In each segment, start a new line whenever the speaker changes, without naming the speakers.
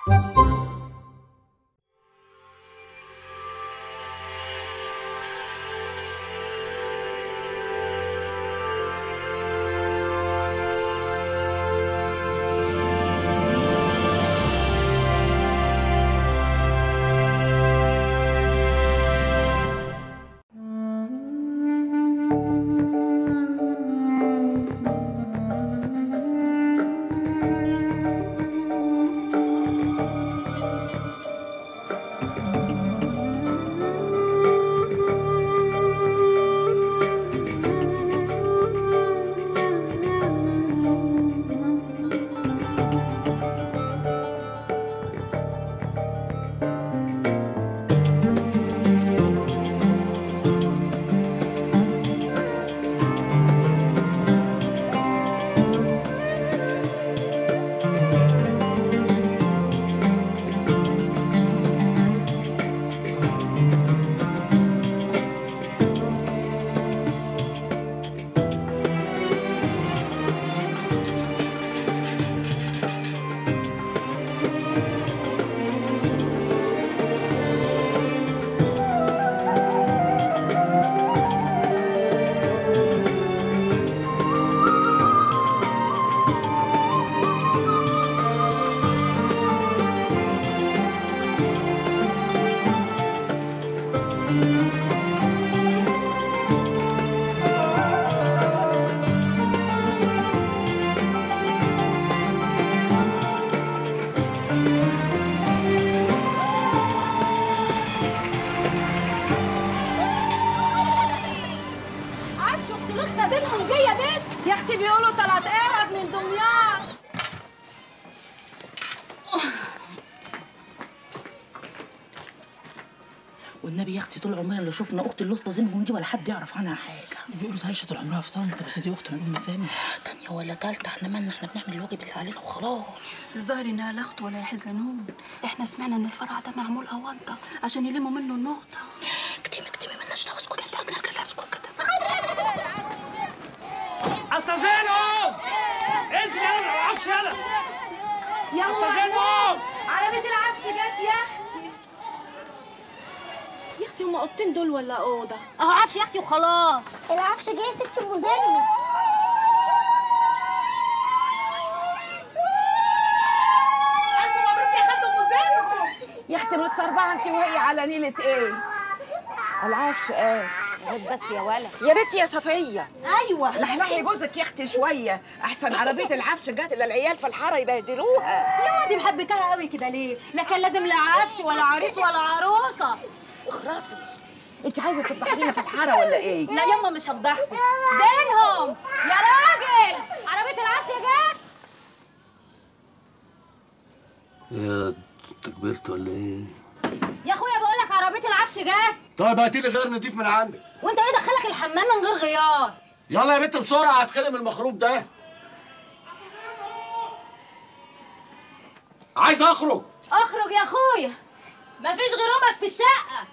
عارف شفت لسنا زينهم جايه يا بنت يا اختي بيقولوا طلعت قاعد من دمياط
والنبي يا اختي طول عمرنا اللي شفنا اختي اللي زينهم دي ولا حد يعرف عنها حاجه
بيقولوا تعيشة طول عمرها في طنطا بس دي اخت من ام تاني
تانية ولا تالتة احنا مالنا احنا بنعمل الواجب اللي علينا وخلاص
الظاهر انها لا اخت ولا حزنون احنا سمعنا ان الفرع ده معمول اونطه عشان يلموا منه النقطه
اكتمي اكتمي مالناش دعوه اسكتي انت عندنا كذا اسكت كده
استاذينهم انزل يلا ما العبش يلا
يا
استاذينهم
عربية العفش جت يا اختي يا اختي هما اوضتين دول ولا اوضه
اهو عفش يا اختي وخلاص
العفش جاي يا ست ام زلمه
يا اختي نص اربعه انت وهي على نيله ايه العفش ايه
بس يا ولد
يا بنتي يا صفيه
ايوه
لحلحي جوزك يا اختي شويه احسن عربيه العفش جت للعيال في الحاره يبهدلوها
يا وادي محبكاها قوي كده ليه لا كان لازم لا عفش ولا عريس ولا عروسه
اخرسي انت عايزه تفتحي لنا في الحاره ولا ايه
لا يما مش هفضحكم زينهم يا راجل عربيه العفش جت
يا انت كبرت ولا ايه؟
يا اخويا بقول لك عربيه العفش جت
طيب هاتي لي غير نضيف من عندك
وانت ايه دخلك الحمام من غير غيار
يلا يا بنت بسرعه هتخلي من المخروب ده عايز اخرج
اخرج يا اخويا مفيش غير امك في الشقه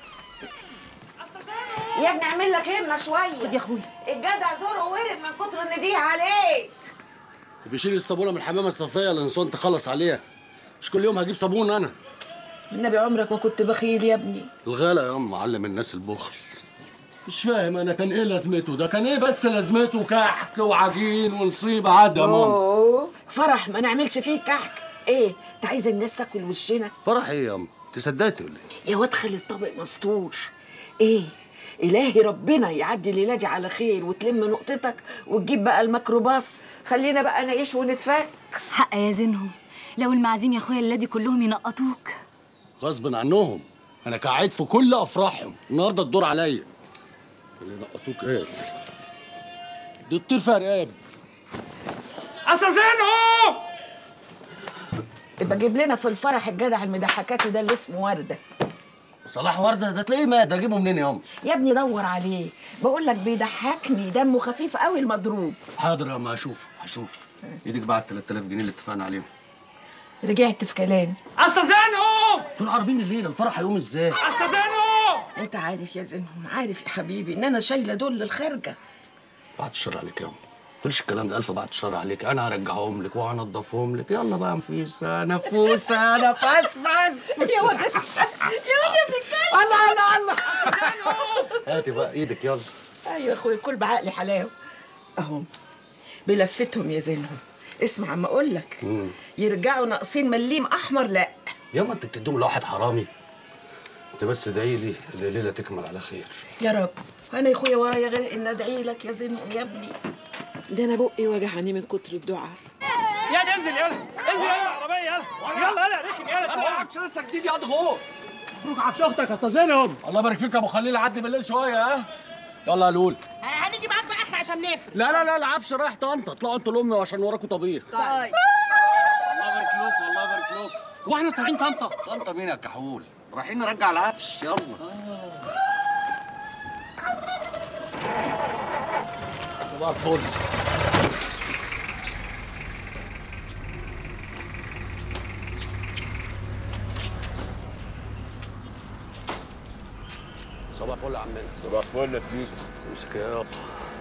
يا ابني اعمل لك همه شويه
خد يا اخويا
الجدع زوره ورد من كتر النديه عليه
بيشيل الصابونه من الحمامه الصفيه اللي نسوان تخلص عليها مش كل يوم هجيب صابون انا
النبي عمرك ما كنت بخيل يا ابني
الغلا يا ام معلم الناس البخل مش فاهم انا كان ايه لازمته ده كان ايه بس لازمته كحك وعجين ونصيب عدم أم.
اوه فرح ما نعملش فيه كحك ايه انت عايز الناس تاكل وشنا
فرح ايه يا ام تصدقتي ولا ايه
يا واد خلي الطبق مستور ايه الهي ربنا يعدي الليله دي على خير وتلم نقطتك وتجيب بقى الميكروباص خلينا بقى نعيش ونتفك
حق يا زينهم لو المعازيم يا اخويا اللادي كلهم ينقطوك
غصب عنهم انا قاعد في كل افراحهم النهارده الدور عليا اللي نقطوك ايه دي تطير فيها رقاب
استاذينهم
يبقى جيب لنا في الفرح الجدع المضحكاتي ده اللي اسمه ورده
صلاح ورده ده تلاقيه مات اجيبه منين يا ام
يا ابني دور عليه بقول لك بيضحكني دمه خفيف قوي المضروب
حاضر يا ما هشوف هشوف ايدك بعد 3000 جنيه اللي اتفقنا عليهم
رجعت في كلامي
استاذينهم
دول عارفين الليله الفرح هيقوم ازاي
استاذينهم
انت عارف يا زينهم عارف يا حبيبي ان انا شايله دول للخارجه
بعد الشر عليك يا ام تقولش الكلام ده الف بعد الشر عليك انا هرجعهم لك وهنضفهم لك يلا بقى نفيسه نفوسه نفسفس
يا ولد يا ولد ابن الكلب الله الله الله
هاتي بقى ايدك يلا
ايوه يا اخويا كل بعقلي حلاوه اهم بلفتهم يا زينهم اسمع عم اقول لك يرجعوا ناقصين مليم احمر لا
ياما انت بتديهم لواحد حرامي انت بس ادعي لي ان الليله تكمل على خير
يا رب انا يا اخويا ورايا غير ان ادعي لك يا زينهم يا ابني ده انا بقي وجعني من كتر الدعاء
يلا انزل يلا انزل يلا العربيه يلا يلا يلا يا رشد يلا
انا عفش لسه جديد يا غور
مبروك عفش اختك يا استاذ زينب
الله يبارك فيك يا ابو خليل عدي بالليل شويه ها يلا يا لول
هنيجي معاك بقى احنا عشان نفرق
لا لا لا العفش رايح طنطا اطلعوا انتوا لامي عشان وراكوا طبيخ الله يبارك لكم الله يبارك لكم
هو احنا طالعين طنطا
طنطا مين يا كحول رايحين نرجع العفش يلا صباح الفل صباح الفل يا عمنا
صباح الفل يا سيدي
امسك يا يابا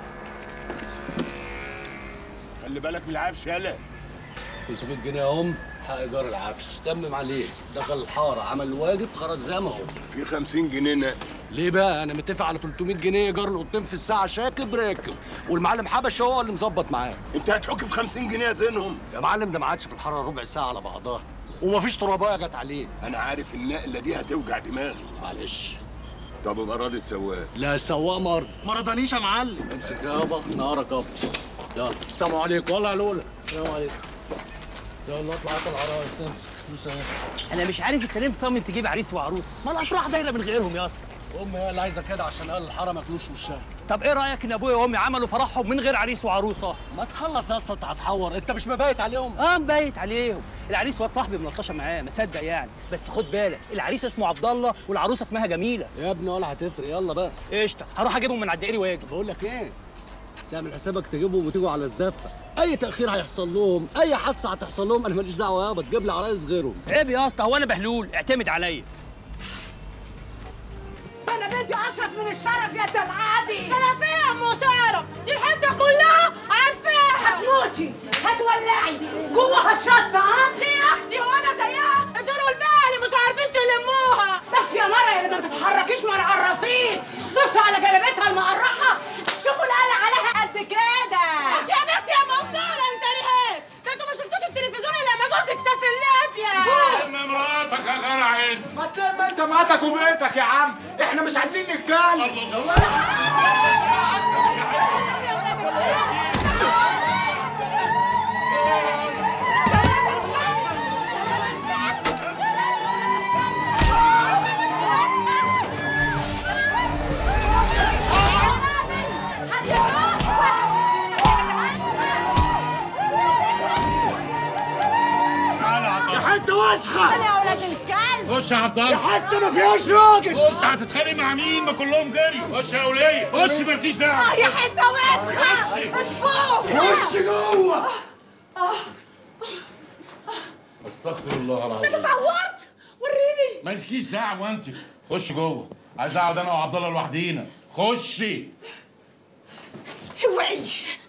خلي بالك من العفش يالا
300 جنيه اهم حق ايجار العفش تمم عليه دخل الحاره عمل الواجب خرج زي ما هو
في 50 جنيه نقل
ليه بقى انا متفق على 300 جنيه ايجار القطين في الساعه شاكب راكب والمعلم حبش هو اللي مظبط معاه
انت هتحك في 50 جنيه زينهم
يا معلم ده ما عادش في الحاره ربع ساعه على بعضها ومفيش ترابايه جت عليه
انا عارف النقله دي هتوجع دماغي
معلش
طب ابقى راضي السواق
لا السواق مرض
ما رضانيش يا معلم
امسك يابا نهارك ابيض يلا السلام عليكم والله يا لولا
السلام عليكم
يلا اطلع هات العرايس امسك فلوس اهي
انا مش عارف انت ليه مصمم تجيب عريس وعروسه ما الافراح دايره من غيرهم يا اسطى
امي هي اللي عايزه كده عشان اهل الحاره ما ياكلوش وشها
طب ايه رايك ان ابويا وامي عملوا فرحهم من غير عريس وعروسه
ما تخلص يا اسطى انت هتحور انت مش مبايت عليهم
اه مبيت عليهم العريس واد صاحبي ملطشه معاه مصدق يعني بس خد بالك العريس اسمه عبد الله والعروسه اسمها جميله
يا ابني ولا هتفرق يلا بقى
قشطه هروح اجيبهم من على الدائري واجي
بقول لك ايه تعمل حسابك تجيبهم وتيجوا على الزفه اي تاخير هيحصل لهم اي حادثه هتحصل لهم انا ماليش دعوه يابا تجيب لي عرايس غيرهم
عيب يا اسطى هو انا بهلول اعتمد عليا
انا بدي اشرف من الشرف يا دلعادي
انا فيها ام شرف دي الحته كلها عارفاها
هتموتي هتولعي جواها الشطه ها
ليه يا اختي هو انا زيها الدور والبالي مش عارفين تلموها
بس يا مرة يا اللي ما تتحركيش مع العراصين بصوا على جلابيتها المقرحة شوفوا القلع عليها قد كده
مش يا بنتي يا مفضوله انت رهيب ده انتوا ما شفتوش التلفزيون الا لما جوزك سافر ليبيا
ام مراتك يا غرعين
ما تلم انت مراتك وبيتك يا عم احنا مش عايزين نتكلم
يا حته وسخه
يا ولاد الكلب
خش يا عبد الله
حته ما فيهاش راجل
خش هتتخانق مع مين ما كلهم جري خش يا وليه خش مالكيش دعوه
يا حته وسخه اشوف
خش جوه
استغفر الله العظيم
اتعورت وريني
مالكيش دعوه انت خش جوه عايز اقعد انا وعبد الله لوحدينا خشي
اوعي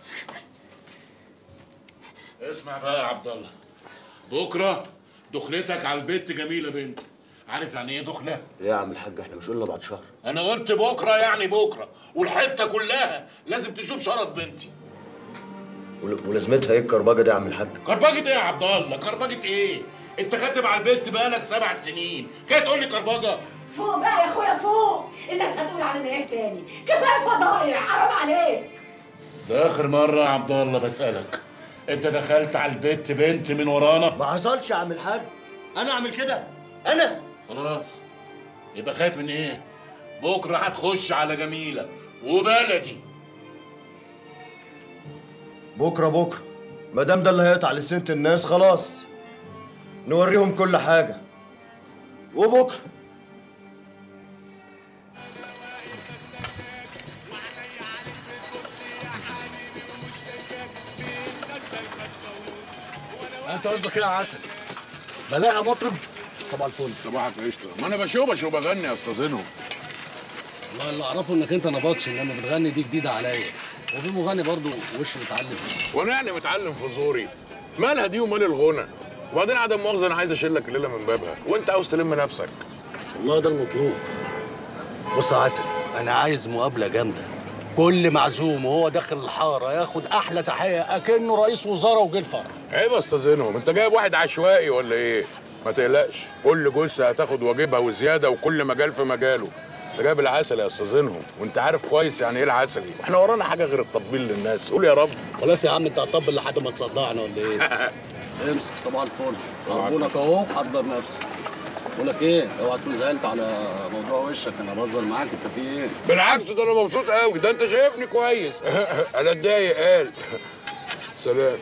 اسمع بقى يا عبد الله بكره دخلتك على البيت جميله بنت عارف يعني ايه دخله
ليه يا عم الحاج احنا مش قلنا بعد شهر
انا قلت بكره يعني بكره والحته كلها لازم تشوف شرف بنتي
ول- ولازمتها ايه الكرباجه دي يا عم الحاج
كربجة ايه يا عبد الله كربجة ايه انت كاتب على البيت بقالك سبع سنين كده تقول لي كربجه
فوق بقى يا اخويا فوق الناس هتقول علينا ايه تاني كفايه فضايع حرام عليك
ده اخر مره يا عبد الله بسالك انت دخلت على البيت بنت من ورانا
ما حصلش يا عم الحاج انا اعمل كده انا
خلاص يبقى خايف من ايه بكره هتخش على جميله وبلدي
بكره بكره ما دام ده اللي هيقطع لسنة الناس خلاص نوريهم كل حاجه وبكره
انت قصدك ايه يا عسل بلاها مطرب صباح الفل
صباحك قشطه ما انا بشوبش وبغني يا استاذ زينهم
والله اللي اعرفه انك انت نبطش انما بتغني دي جديده عليا وفي مغني برضه وشه متعلم
وانا يعني متعلم في زوري مالها دي ومال الغنى وبعدين عدم مؤاخذه انا عايز اشيلك الليله من بابها وانت عاوز تلم نفسك
والله ده المطلوب بص يا عسل انا عايز مقابله جامده كل معزوم وهو داخل الحاره ياخد احلى تحيه اكنه رئيس وزراء وجه الفرح
عيب استاذنهم انت جايب واحد عشوائي ولا ايه ما تقلقش كل جثه هتاخد واجبها وزياده وكل مجال في مجاله انت جايب العسل يا استاذنهم وانت عارف كويس يعني ايه العسلي احنا ورانا حاجه غير التطبيل للناس قول يا رب
خلاص يا عم انت هتطبل لحد ما تصدعنا ولا ايه امسك صباح الفل عربونك اهو حضر نفسك بقول لك ايه اوعى تكون زعلت على موضوع وشك انا بهزر معاك انت في ايه
بالعكس ده انا مبسوط قوي ده انت شايفني كويس انا اتضايق قال سلام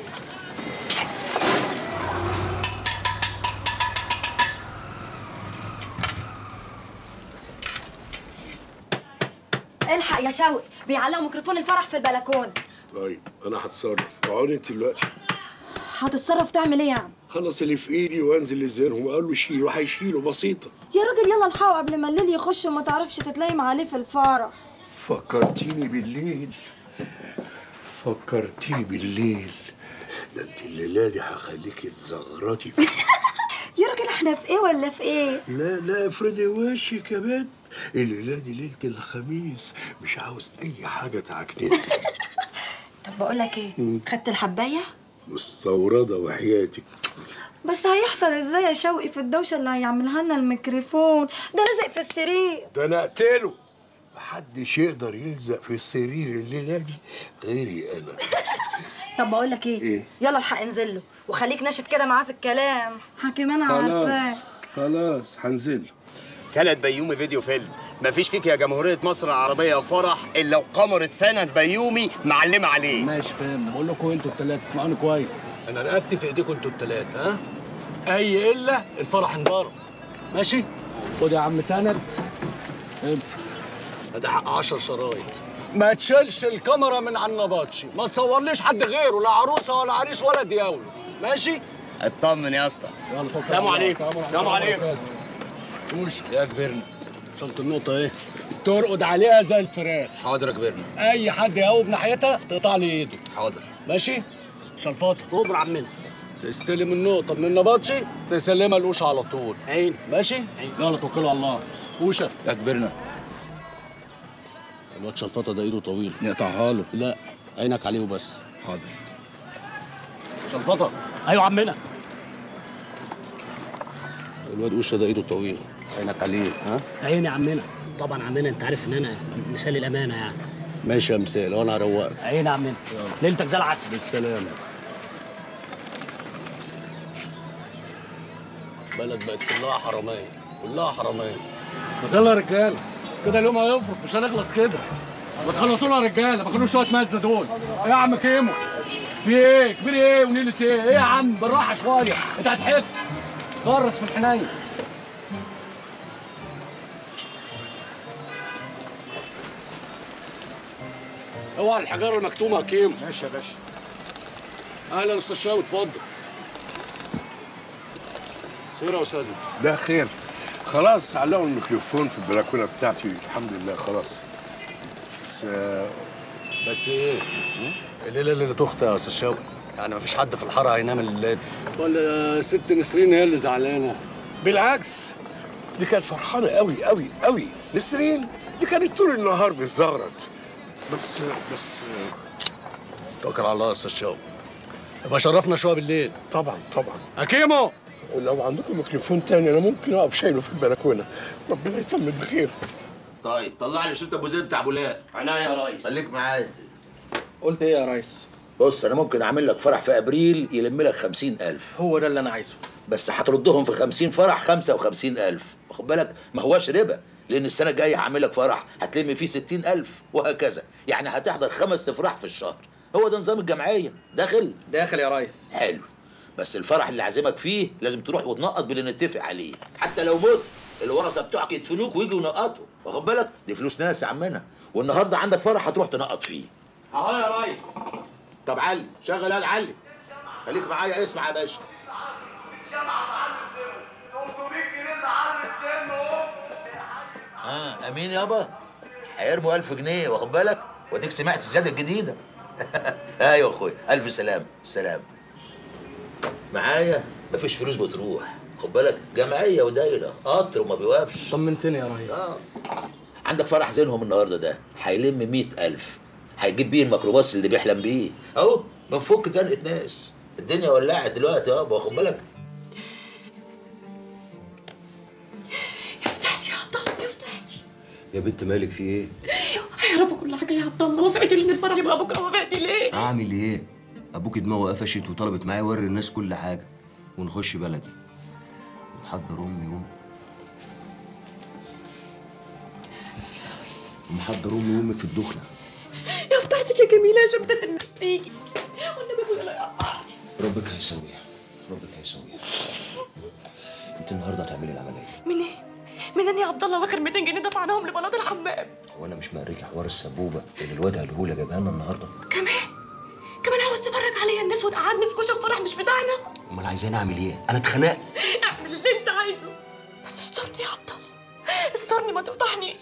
الحق يا شوقي بيعلقوا ميكروفون الفرح في البلكونه
طيب انا هتصرف اقعد انت دلوقتي
هتتصرف تعمل ايه يا عم
خلص اللي في ايدي وانزل لزينهم وقال له شيله هيشيله بسيطه
يا راجل يلا الحقوا قبل ما الليل يخش وما تعرفش تتلايم عليه في الفرح
فكرتيني بالليل فكرتيني بالليل ده انت الليله دي هخليكي تزغرطي
يا راجل احنا في ايه ولا في ايه
لا لا افردي وشك يا بنت الليله دي ليله الخميس مش عاوز اي حاجه تعكنني
طب بقول لك ايه
مم.
خدت الحبايه
مستورده وحياتك
بس هيحصل ازاي يا شوقي في الدوشه اللي هيعملها لنا الميكروفون ده لازق في السرير
ده انا اقتله محدش يقدر يلزق في السرير الليله دي غيري انا
طب بقول لك ايه
إيه؟
يلا الحق انزل له وخليك ناشف كده معاه في الكلام حكيم انا عارفاك
خلاص هنزل
سند بيومي فيديو فيلم مفيش فيك يا جمهورية مصر العربية فرح إلا وقمرة سند بيومي معلمة عليه
ماشي فاهم بقول لكم انتوا التلاته اسمعوني كويس انا رقبتي في ايديكم انتوا التلاته ها اي الا الفرح انضرب ماشي خد يا عم سند امسك ادي حق 10 شرايط ما تشيلش الكاميرا من على النبطشي ما تصورليش حد غيره لا عروسه ولا عريس ولا دياوله ماشي
اطمن يا اسطى
يلا توكل
السلام
على الله.
عليكم السلام عليكم
وش يا كبرنا شنطة النقطة ايه؟ ترقد عليها زي الفراخ
حاضر يا كبرنا
أي حد يقوم ناحيتها تقطع لي إيده
حاضر
ماشي؟ شلفطة كبر عمنا تستلم النقطة من النبطشي تسلمها لوش على طول عين ماشي؟ عين يلا توكلوا على الله وشة
يا كبرنا
الواد شلفطة ده إيده طويل
نقطعها له
لا عينك عليه وبس
حاضر
شلفطة
ايوه عمنا
الواد وشة ده إيده طويل عينك عليه ها؟
عيني يا عمنا طبعا عمنا انت عارف ان انا مثال الامانه يعني
ماشي يا مسائل وأنا هروقك
عيني يا عمنا ليلتك زي العسل
بالسلامة بلد بقت كلها حرامية كلها حرامية ما يلا يا رجالة كده اليوم هيفرق مش هنخلص كده ما تخلصونا يا رجالة ما كانوش شوية مزة دول ايه يا عم كيمو في ايه كبير ايه ونيلة ايه ايه يا عم بالراحة شوية انت هتحف خرص في الحنين اوعى الحجارة المكتومة يا كيمو ماشي يا باشا اهلا استاذ شاوي اتفضل سير يا استاذنا
ده خير خلاص علقوا الميكروفون في البلكونه بتاعتي الحمد لله خلاص بس آه،
بس ايه الليله اللي تخت يا استاذ شاوي يعني مفيش حد في الحاره هينام الليله دي ولا ست نسرين هي اللي زعلانه
بالعكس دي كانت فرحانه قوي قوي قوي نسرين دي كانت طول النهار بتزغرط بس بس
توكل على الله يا استاذ شاوي يبقى شرفنا شويه بالليل
طبعا طبعا
حكيمو
ولو عندكم ميكروفون تاني انا ممكن اقف شايله في البلكونه ربنا يتمم بخير
طيب طلع لي شريط ابو زيد بتاع ابو لاء
عناية يا ريس
خليك معايا
قلت ايه يا ريس
بص انا ممكن اعمل لك فرح في ابريل يلم لك 50000
هو ده اللي انا عايزه
بس هتردهم في 50 فرح 55000 واخد بالك ما هواش ربا لان السنه الجايه هعمل لك فرح هتلم فيه 60000 وهكذا يعني هتحضر خمس افراح في الشهر هو ده نظام الجمعيه داخل
داخل يا ريس
حلو بس الفرح اللي عازمك فيه لازم تروح وتنقط باللي نتفق عليه حتى لو مت الورثه بتوعك يدفنوك ويجوا ينقطوا واخد بالك دي فلوس ناس يا عمنا والنهارده عندك فرح هتروح تنقط فيه
اه يا ريس
طب علي شغل يا علي خليك معايا اسمع يا باشا اه امين يابا هيرموا 1000 جنيه واخد بالك واديك سمعت الزياده الجديده ايوه يا اخويا الف سلام سلام معايا مفيش فلوس بتروح خد بالك جمعيه ودايره قطر وما بيوقفش
طمنتني يا ريس
آه. عندك فرح زينهم النهارده ده هيلم مئة ألف هيجيب بيه الميكروباص اللي بيحلم بيه اهو بنفك زنقه ناس الدنيا ولعت دلوقتي يابا واخد بالك
فتحتي يا عبد الله يا فتحتي
يا بنت مالك في ايه
هيعرفوا كل حاجه يا عبد الله وافقتي لي ان الفرح يبقى بكره وافقتي ليه؟
اعمل ايه ابوك دماغه قفشت وطلبت معايا اوري الناس كل حاجه ونخش بلدي ومحضر امي يوم ومحضر امي وامك في الدخله
يا فتحتك يا جميله يا شبكه الناس فيكي والنبي ابويا لا يقطعني
ربك هيسويها ربك هيسويها انت النهارده هتعملي العمليه
من ايه؟ منين يا عبد الله واخر 200 جنيه دفعناهم لبلاط الحمام
وانا مش مقريك حوار السبوبه اللي الواد قالهولي جابها لنا النهارده
كمان كمان عاوز تفرج عليا الناس وتقعدني في كشف فرح مش بتاعنا
امال عايزاني اعمل ايه انا اتخنقت
اعمل اللي انت عايزه بس استرني يا عبد الله استرني ما تفضحنيش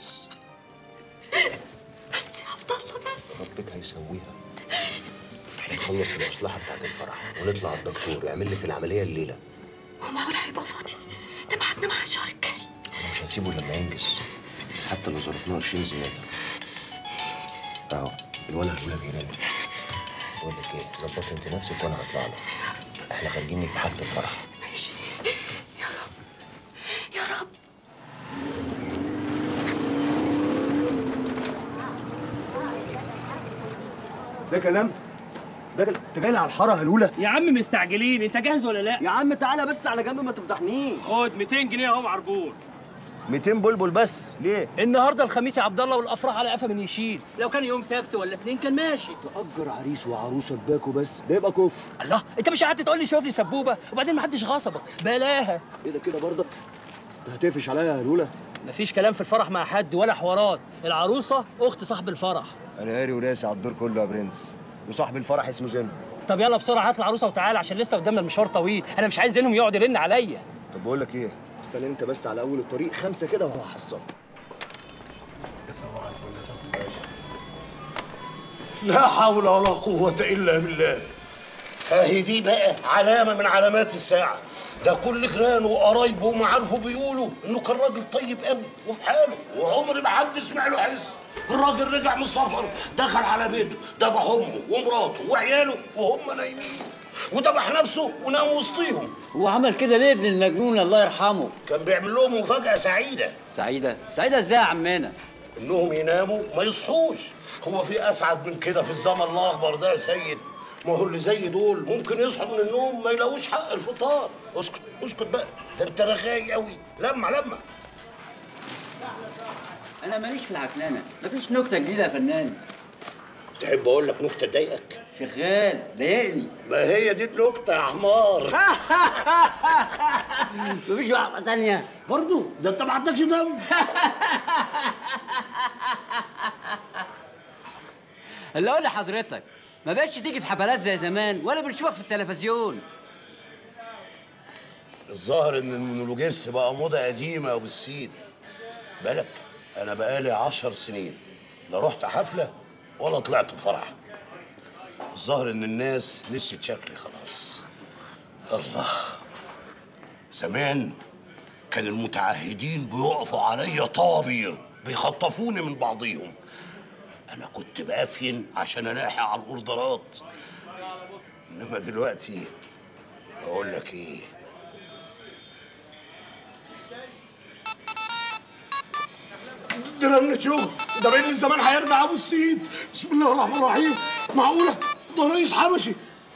بس يا عبد الله بس
ربك هيسويها نخلص المصلحه بتاعت الفرح ونطلع على الدكتور يعمل لك العمليه الليله
هو معقول هيبقى فاضي ده ميعادنا مع الشهر الجاي
انا مش هسيبه لما ينجز حتى لو ظرفنا قرشين زياده اهو الولد الاولى بيرن بقول لك ايه ظبطي انت نفسك وانا هطلع له احنا خارجين لك بحاجه الفرح
ماشي يا رب يا رب
ده كلام ده كلام انت جاي لي على الحاره الاولى
يا عم مستعجلين انت جاهز ولا لا
يا عم تعالى بس على جنب ما تفضحنيش
خد 200 جنيه اهو عربون
200 بلبل بس ليه
النهارده الخميس يا عبد الله والافراح على قفا من يشيل لو كان يوم سبت ولا اتنين كان ماشي
تأجر عريس وعروسه باكو بس ده يبقى كفر
الله انت مش قعدت تقول لي شوف لي سبوبه وبعدين ما حدش غصبك بلاها
ايه ده كده برضك انت هتقفش عليا يا هلوله
مفيش كلام في الفرح مع حد ولا حوارات العروسه اخت صاحب الفرح
انا قاري وراسي على الدور كله يا برنس وصاحب الفرح اسمه زين
طب يلا بسرعه هات العروسه وتعالى عشان لسه قدامنا المشوار طويل انا مش عايز زينهم يقعد يرن عليا
طب بقول لك ايه استنى انت بس على اول الطريق خمسه كده وهو حصل
صباح الفل يا سعاده الباشا لا حول ولا قوة إلا بالله اهي دي بقى علامة من علامات الساعة ده كل جيرانه وقرايبه ومعارفه بيقولوا انه كان راجل طيب قوي وفي حاله وعمر ما حد سمع له حس الراجل رجع من السفر دخل على بيته ذبح امه ومراته وعياله وهم نايمين وذبح نفسه ونام وسطيهم
هو عمل كده ليه ابن المجنون الله يرحمه
كان بيعمل لهم مفاجأة سعيدة
سعيدة سعيدة ازاي يا عمنا
انهم يناموا ما يصحوش هو في اسعد من كده في الزمن الاخضر ده يا سيد ما هو اللي زي دول ممكن يصحوا من النوم ما يلاقوش حق الفطار اسكت اسكت بقى ده انت رغاي قوي لما لما
انا ماليش في العكنانة مفيش نكتة جديدة يا فنان
تحب اقول لك نكته تضايقك
شغال ضايقني
ما هي دي النكته يا حمار
مفيش واحدة تانية
برضو ده انت ما عندكش دم
اللي اقول لحضرتك ما بقتش تيجي في حفلات زي زمان ولا بنشوفك في التلفزيون
الظاهر ان المونولوجيست بقى موضه قديمه يا ابو السيد بالك انا بقالي عشر سنين لا رحت حفله ولا طلعت فرح الظاهر ان الناس نسيت شكلي خلاص الله زمان كان المتعهدين بيقفوا عليا طوابير بيخطفوني من بعضيهم انا كنت بافين عشان الاحق على الاوردرات انما دلوقتي اقول لك ايه ده رن شغل ده بين الزمان هيرجع ابو السيد بسم الله الرحمن الرحيم معقوله ده رئيس حبشي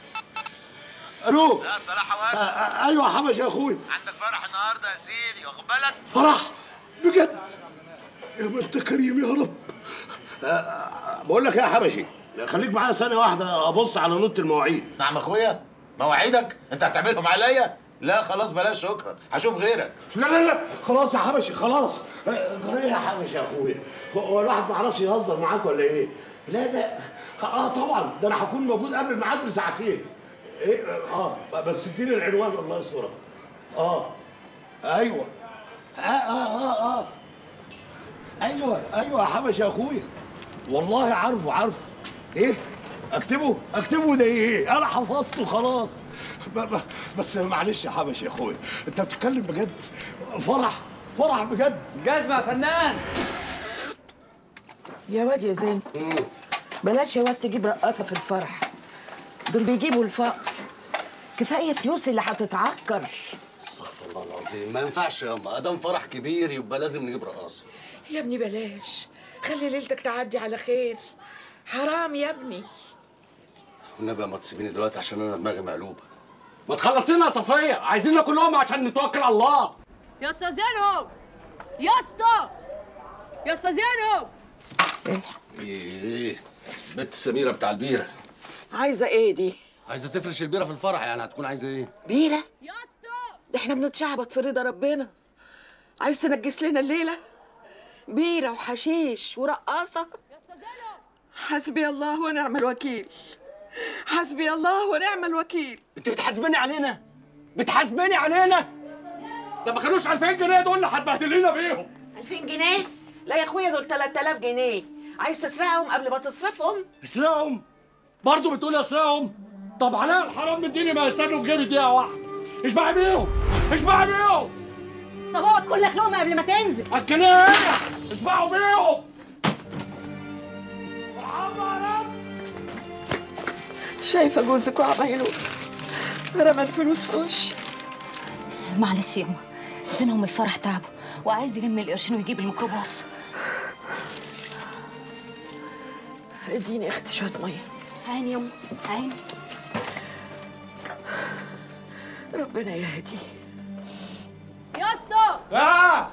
الو
لا صلاح حواس
آه، آه، ايوه يا حبشي يا اخويا
عندك فرح النهارده يا سيدي واخد بالك
فرح بجد يا ما انت كريم يا رب آه، آه، بقول لك ايه يا حبشي خليك معايا ثانيه واحده ابص على نوت المواعيد
نعم اخويا مواعيدك انت هتعملهم عليا لا خلاص بلاش شكرا هشوف غيرك
لا لا لا خلاص يا حبشي خلاص آه، جرى ايه يا حبشي يا اخويا هو الواحد ما يعرفش يهزر معاك ولا ايه لا لا اه طبعا ده انا هكون موجود قبل الميعاد بساعتين ايه اه بس اديني العنوان الله يسترك اه ايوه اه اه اه اه ايوه ايوه يا حبشي يا اخويا
والله عارفه عارفه ايه اكتبه اكتبه ده ايه انا حفظته خلاص ب ب بس معلش يا حبش يا اخويا انت بتتكلم بجد فرح فرح بجد
جزمه يا فنان
يا واد يا زين بلاش يا واد تجيب رقاصه في الفرح دول بيجيبوا الفقر كفايه فلوس اللي هتتعكر
استغفر الله العظيم ما ينفعش يا اما ادام فرح كبير يبقى لازم نجيب رقاصه
يا ابني بلاش خلي ليلتك تعدي على خير حرام يا ابني
والنبي ما تسيبيني دلوقتي عشان انا دماغي مقلوبه
ما تخلصينا يا صفيه عايزين ناكل لقمه عشان نتوكل على الله
يا استاذ زينب يا اسطى يا استاذ زينب
ايه ايه بنت سميره بتاع البيره
عايزه ايه دي
عايزه تفرش البيره في الفرح يعني هتكون عايزه ايه
بيره يا اسطى ده احنا بنتشعبط في رضا ربنا عايز تنجس لنا الليله بيره وحشيش ورقاصه حسبي الله ونعم الوكيل حسبي الله ونعم الوكيل
انت بتحاسبني علينا بتحاسبني علينا ده ما كانوش 2000 جنيه دول اللي هتبهدلينا بيهم
2000 جنيه لا يا اخويا دول 3000 جنيه عايز تسرقهم قبل ما تصرفهم
اسرقهم برضه بتقول اسرقهم طب حلال الحرام مديني ما يستنوا في جيبي دقيقه واحده اشبع بيهم اشبع بيهم
طب اقعد كل لقمه قبل ما تنزل
اكلها هنا اشبعوا بيهم
شايفه جوزك وعمايله رمى الفلوس في وشي
معلش يا أمه زينهم الفرح تعبه وعايز يلم القرشين ويجيب الميكروباص
اديني يا اختي شويه ميه
عين يا أمه عين
ربنا يهدي
يا اسطى
اه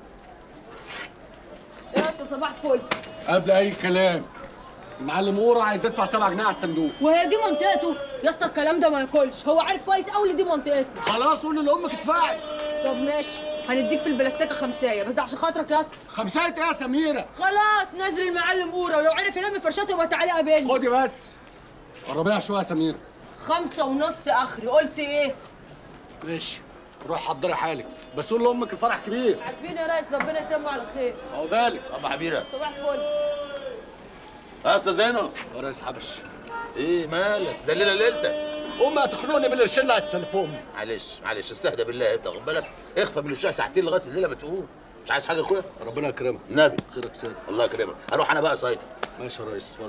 يا اسطى صباح الفل
قبل اي كلام المعلم اورا عايز يدفع 7 جنيه على الصندوق
وهي دي منطقته يا اسطى الكلام ده ما ياكلش هو عارف كويس قوي ان دي منطقته
خلاص قول لامك ادفعي
طب ماشي هنديك في البلاستيكه خمسايه بس ده عشان خاطرك يا اسطى
خمسات ايه يا سميره
خلاص نزل المعلم اورا ولو عرف يلم فرشاته يبقى تعالى قابلني
خدي بس قربيها شويه يا سميره
خمسة ونص اخري قلت ايه
ماشي روح حضري حالك بس قول لامك الفرح كبير
عارفين يا ريس ربنا يتم على خير
اهو بالك
ابو حبيره
صباح الفل
يا استاذ زينب
يا ريس حبش
ايه مالك ده الليله ليلتك
امي هتخنقني بالقرشين اللي هتسلفهم
معلش معلش استهدى بالله انت واخد بالك اخفى من وشها ساعتين لغايه الليله ما تقوم مش عايز حاجه يا اخويا
ربنا يكرمك
نبي
خيرك سيد
الله يكرمك اروح انا بقى سايطر
ماشي يا ريس اتفضل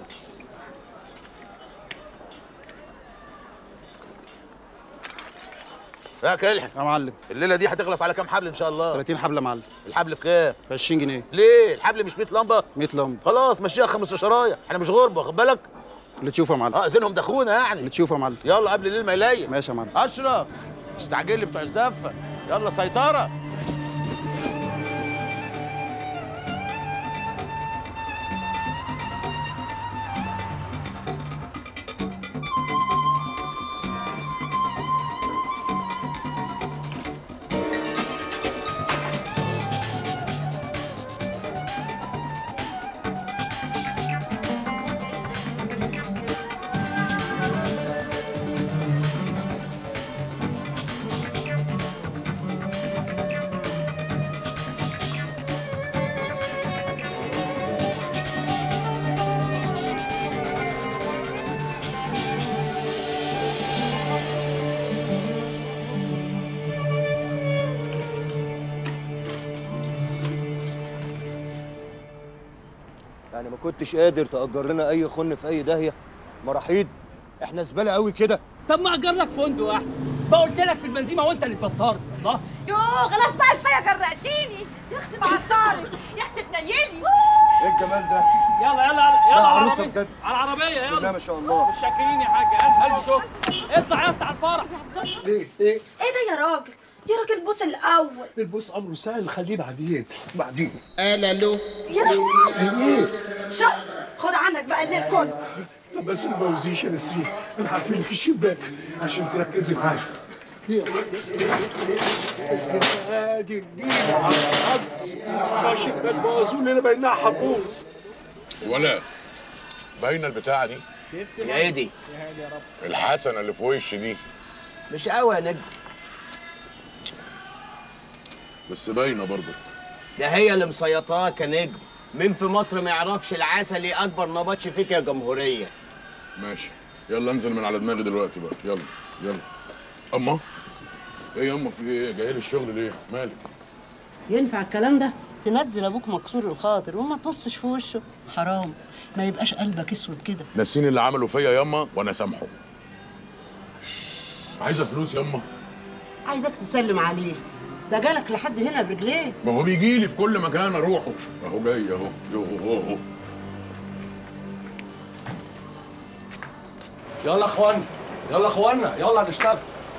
يا كلحن
يا معلم
الليله دي هتخلص على كام حبل ان شاء الله
30 حبل يا معلم
الحبل في كام
ب 20 جنيه
ليه الحبل مش 100 لمبه
100 لمبه
خلاص مشيها 15 رايه احنا مش غربه واخد بالك
اللي تشوفه يا معلم
اه زينهم دخونا يعني
اللي تشوفه يا معلم
يلا قبل الليل ما يليل
ماشي يا معلم
اشرف استعجل لي بتوع الزفه يلا سيطره
يعني ما كنتش قادر تأجر لنا أي خن في أي داهية مراحيض احنا زبالة قوي كده
طب ما اجر لك فندق احسن ما قلت لك في البنزيمه وانت اللي اتبطرت الله
يوه خلاص بقى كفايه غرقتيني يا اختي بعطلك يا اختي تنيلي
ايه الجمال ده
يلا يلا يلا يلا
لا،
على
عروسة
العربية.
بجد.
على العربيه
بسم
يلا
الله ما شاء الله.
مش شاكرين يا حاجه الف الف شكر اطلع يا اسطى على الفرح
ليه؟ ايه؟
ايه ده يا راجل يا راجل بص الاول
البوس امره سهل خليه بعدين بعدين
انا له
يا راجل
ايه
شفت خد عنك بقى الليل كله
طب بس ما بوزيش يا نسرين انا هقفل لك الشباك عشان تركزي معايا ادي النيل على الحظ ماشي بالبوازون اللي بينها حبوظ
ولا باينه البتاعه دي
ايه دي؟
الحسنه اللي في وشي دي
مش قوي يا نجم
بس باينه برضه
ده هي اللي مسيطاك يا نجم مين في مصر ما يعرفش العسل ايه اكبر نبطش فيك يا جمهوريه
ماشي يلا انزل من على دماغي دلوقتي بقى يلا يلا اما ايه يا اما في ايه جاي لي الشغل ليه مالك
ينفع الكلام ده تنزل ابوك مكسور الخاطر وما تبصش في وشه حرام ما يبقاش قلبك اسود كده
ناسين اللي عملوا فيا ياما وانا سامحه عايزه فلوس ياما
عايزك تسلم عليه ده جالك لحد هنا برجليه
ما هو بيجي لي في كل مكان اروحه اهو جاي اهو اهو اهو
يلا يا اخوانا يلا يا اخوانا يلا نشتغل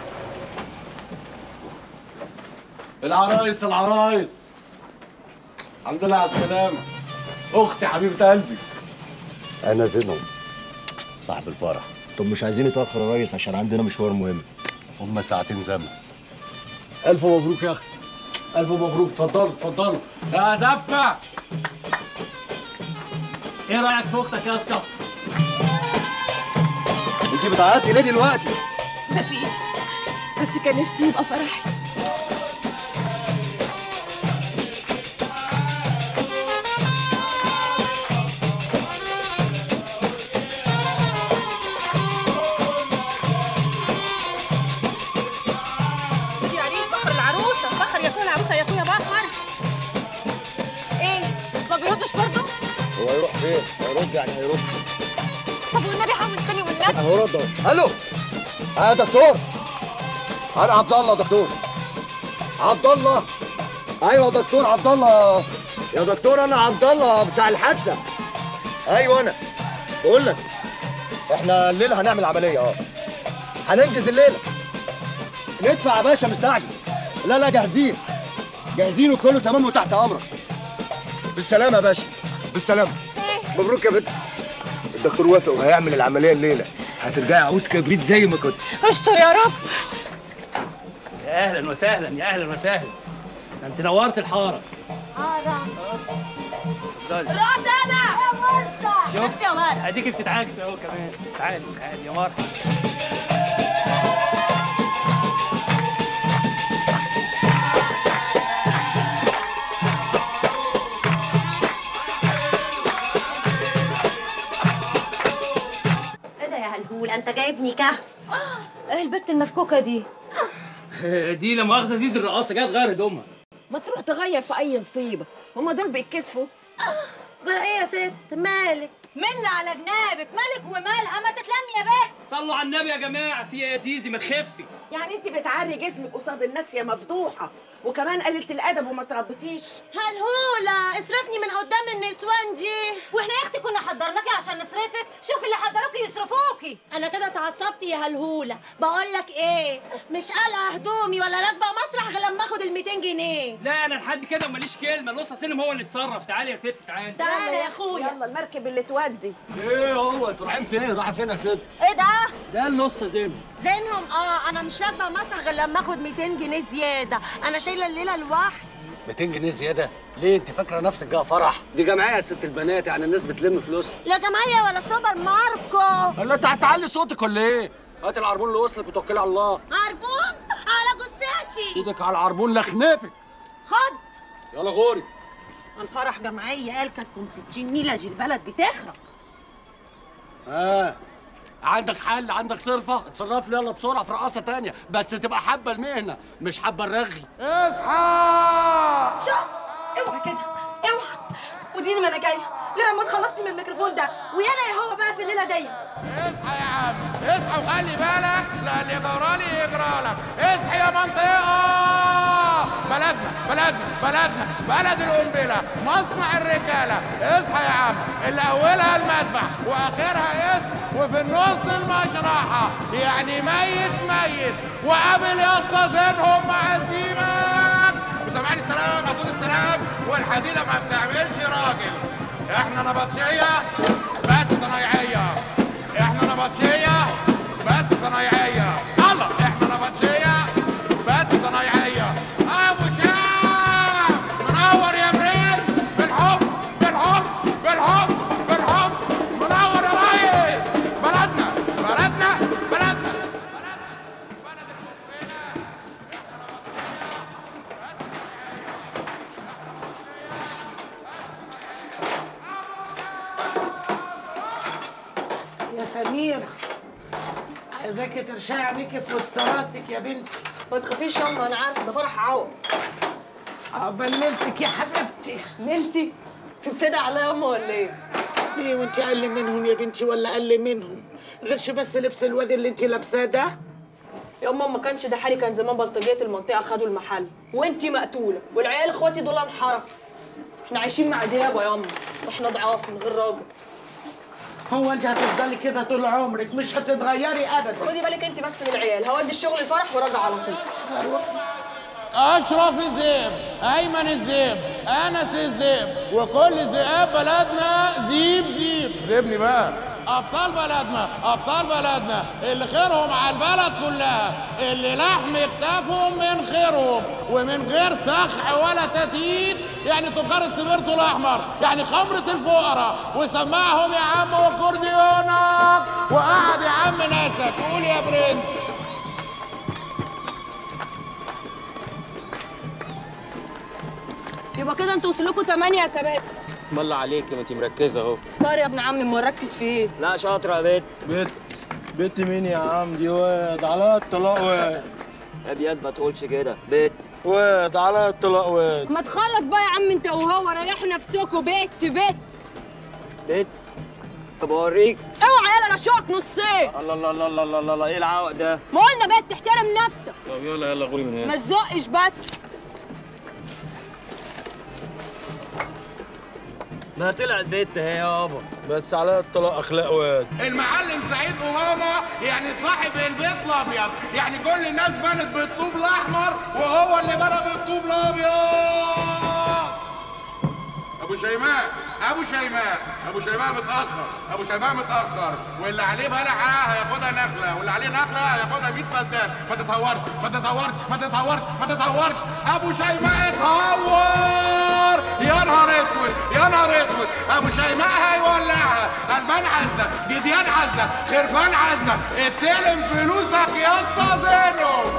العرايس العرايس الحمد لله على السلامة أختي حبيبة قلبي
انا زينهم صاحب الفرح طب مش عايزين نتاخر يا ريس عشان عندنا مشوار مهم هما ساعتين زمن
ألف مبروك يا أختي ألف مبروك اتفضلوا اتفضلوا يا زفة
ايه رايك في اختك يا اسطى
انت بتعيطي ليه دلوقتي؟
مفيش بس كان نفسي يبقى فرحي
يعني فخر العروسه فخر يكون العروسه يا اخويا بخر ايه ما بيردش برضه
هو هيروح فين؟ هيرد يعني هيرد
طب والنبي حاول تاني والنبي
اهو رد اهو الو اه دكتور انا عبد الله دكتور عبد الله ايوه دكتور عبد الله يا دكتور انا عبد الله بتاع الحادثه ايوه انا بقول لك احنا الليله هنعمل عمليه اه هننجز الليله ندفع يا باشا مستعجل لا لا جاهزين جاهزين وكله تمام وتحت امرك بالسلامه يا باشا بالسلامه مبروك يا بنت الدكتور وافق وهيعمل العمليه الليله هترجعي عود كبريت زي ما كنت
استر يا رب
يا اهلا وسهلا يا اهلا وسهلا ده انت نورت الحاره اتفضلي
راس انا
شوف
يا ولد
اديك بتتعاكس اهو كمان تعالي تعالي يا مرحبا
ايه ده يا هلهول انت جايبني كهف
ايه البت المفكوكه دي
دي لا مؤاخذه زيزي الرقاصه جايه تغير هدومها
ما تروح تغير في اي نصيبه هما دول بيتكسفوا
جرى ايه يا ست مالك
من على جنابك مالك ومالها ما تتلمي يا بنت
صلوا على النبي يا جماعه في ايه يا زيزي ما تخفي
يعني انت بتعري جسمك قصاد الناس يا مفضوحه وكمان قللت الادب وما تربيتيش
هلهولة اصرفني من قدام النسوان دي
واحنا يا اختي كنا حضرناكي عشان نصرفك شوفي اللي حضروكي يصرفوكي
انا كده اتعصبت يا هلهولة بقول لك ايه مش قلع هدومي ولا راكبه مسرح غير لما اخد ال 200 جنيه
لا انا لحد كده ماليش كلمه القصه سلم هو اللي اتصرف تعالي يا ستي تعالي
تعالى يا اخويا يلا المركب اللي تودي
ايه هو انتوا رايحين فين؟ رايحه فين يا ست؟
ايه ده
ده النص زين
زينهم اه انا مش راكبه مسرح غير لما اخد 200 جنيه زياده انا شايله الليله لوحدي
200 جنيه زياده ليه انت فاكره نفسك جايه فرح دي جمعيه يا ست البنات يعني الناس بتلم فلوس
لا جمعيه ولا سوبر ماركو
ولا انت هتعلي صوتك ولا ايه هات العربون اللي وصلك وتوكلي على الله
عربون على جثتي
ايدك على العربون لخنافك
خد
يلا غوري
الفرح جمعيه قال كاتكم 60 ميلج البلد بتخرب
اه عندك حل عندك صرفه اتصرف لي يلا بسرعه في رقاصه تانية بس تبقى حابه المهنه مش حابه الرغي اصحى
شوف اوعى كده اوعى وديني ما انا جايه غير اما تخلصني من الميكروفون ده ويانا يا هو بقى في الليله دي
اصحى يا عم اصحى وخلي بالك لا اللي جرالي يجرالك اصحى يا منطقة بلدنا بلدنا بلدنا بلد القنبلة مصنع الرجالة اصحى يا عم اللي أولها المذبح وآخرها اسم وفي النص المشرحة يعني ميت ميت وقابل يا اسطى زينهم مع الديمك وسامعني السلام عطول السلام والحديدة ما بتعملش راجل احنا نبطشية بس صنايعية احنا نبطشية بس صنايعية الله احنا نبطشية بس صنايعية ابو شام منور يا بريد بالحب بالحب بالحب بالحب منور يا ريس بلدنا بلدنا بلدنا
سميرة عايزاكي ترشقي عينيكي في وسط راسك يا بنتي
ما تخافيش ياما انا عارفه ده فرح عوض
عقبال ليلتك يا حبيبتي
ليلتي تبتدي عليا ياما ولا ايه؟
ليه وانت اقل منهم يا بنتي ولا اقل منهم غيرش بس لبس الواد اللي انت لابساه ده
ياما ما كانش ده حالي كان زمان بلطجيه المنطقه خدوا المحل وانتي مقتوله والعيال اخواتي دول انحرفوا احنا عايشين مع ديابه ياما واحنا ضعاف من غير راجل
هو انت هتفضلي كده طول عمرك مش هتتغيري ابدا
خدي بالك انت بس من العيال هودي الشغل الفرح وراجع على طول
اشرف الذئب ايمن الذئب انس الذئب وكل ذئاب بلدنا ذيب ذيب ذيبني بقى ابطال بلدنا ابطال بلدنا اللي خيرهم على البلد كلها اللي لحم كتافهم من خيرهم ومن غير سخع ولا تتيت يعني تجار السبيرتو الاحمر يعني خمره الفقراء وسمعهم يا عم وكورديونك وقعد يا عم ناسك قول يا برنس
يبقى كده انتوا وصلكوا 8 يا كباتن
اسم الله عليك ما انت مركزه اهو
طار يا ابن عمي مركز في ايه؟
لا شاطره يا بنت
بنت بنت مين يا عم دي واد على الطلاق واد
ابيض ما تقولش كده بنت
واد على الطلاق واد
ما تخلص بقى يا عم انت وهو ريحوا نفسكوا بيت بيت
بنت طب اوريك
اوعى يلا انا شوك نصين
الله الله الله الله الله, الله. ايه العوق ده
ما قلنا بقى تحترم نفسك
طب يلا يلا غوري من
ما
هنا
تزقش بس
ما طلعت بنت اهي يابا
بس على الطلاق اخلاق واد
المعلم سعيد أمامة يعني صاحب البيت الأبيض يعني كل الناس بنت بالطوب الأحمر وهو اللي بنى بالطوب الأبيض أبو شيماء أبو شيماء أبو شيماء متأخر أبو شيماء متأخر واللي عليه بلحة هياخدها نخلة واللي عليه نخلة هياخدها 100 فدان ما تتهورش ما تتهورش ما تتهورش ما تتهورش أبو شيماء اتهور يا نهار أسود يا نهار أسود أبو شيماء هيولعها ألبان عزة جديان عزة خرفان عزة استلم فلوسك يا اسطى زينو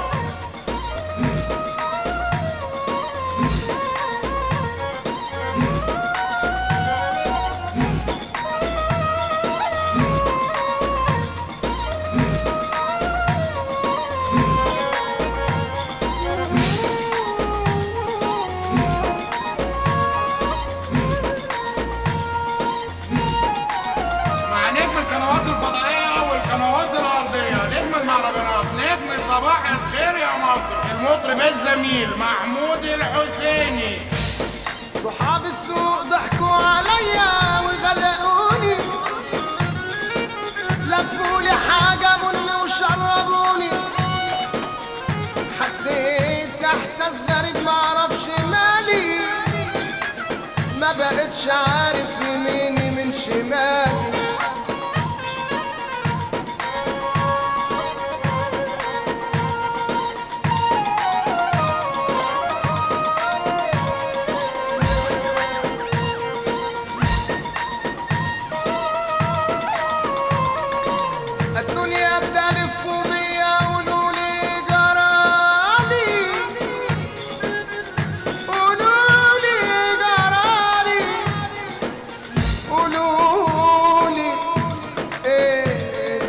مع نجم القنوات الفضائية والقنوات الأرضية نجم المهرجانات نجم صباح الخير يا مصر المطرب الزميل محمود الحسيني
صحاب السوق ضحكوا عليا وغلقوني لفوا لي حاجة بن وشربوني حسيت احساس غريب معرفش مالي ما بقتش عارف يميني من شمالي الدنيا بتلف بيا قولوا لي جرالي قولوا لي جرالي قولوا لي ايه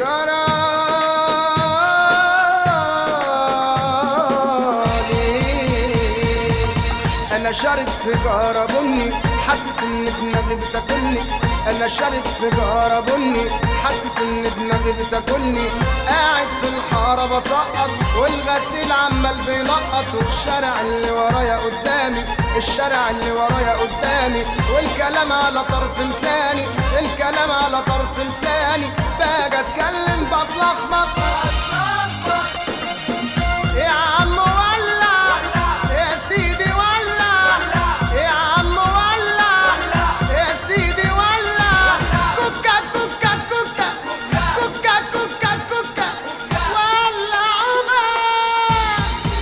جرالي انا شارب سيجاره بني حاسس ان دماغي بتاكلني انا شارب سيجاره بني حاسس ان دماغي بتاكلني قاعد في الحاره بسقط والغسيل عمال بينقط والشارع اللي ورايا قدامي الشارع اللي ورايا قدامي والكلام على طرف لساني الكلام على طرف لساني باجي اتكلم بتلخبط يا عم ولع يا سيدي ولع يا عم ولع يا سيدي ولع كوكا كوكا كوكا كوكا كوكا كوكا ولع عمر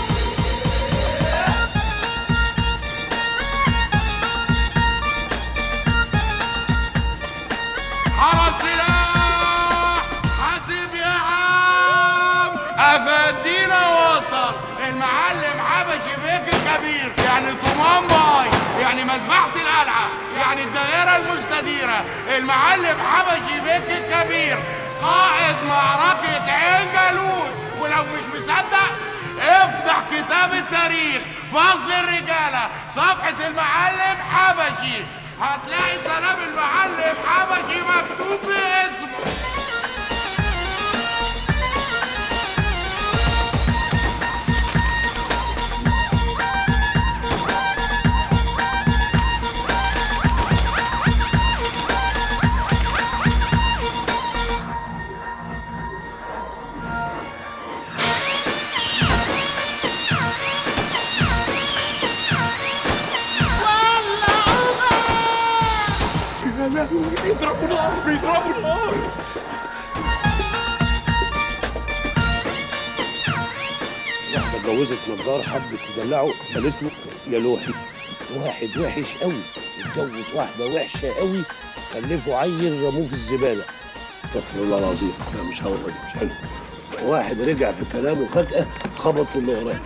حرس سلاح حاسب يا عم افدينا وصل المعلم حبشي بيك الكبير يعني طمان باي يعني مذبحة القلعة يعني الدائرة المستديرة المعلم حبشي بيك الكبير قائد معركة عين جالوت ولو مش مصدق افتح كتاب التاريخ فصل الرجالة صفحة المعلم حبشي هتلاقي سلام المعلم حبشي مكتوب باسمه
يا لهوي بيضربوا نار بيضربوا نار
واحدة اتجوزت نجار حبت تدلعه قالت له يا لوحي واحد وحش قوي اتجوز واحدة وحشة قوي خلفه عيل رموه في الزبالة استغفر الله العظيم لا مش هقول مش حلو واحد رجع في كلامه فجأة خبط في اللي وراه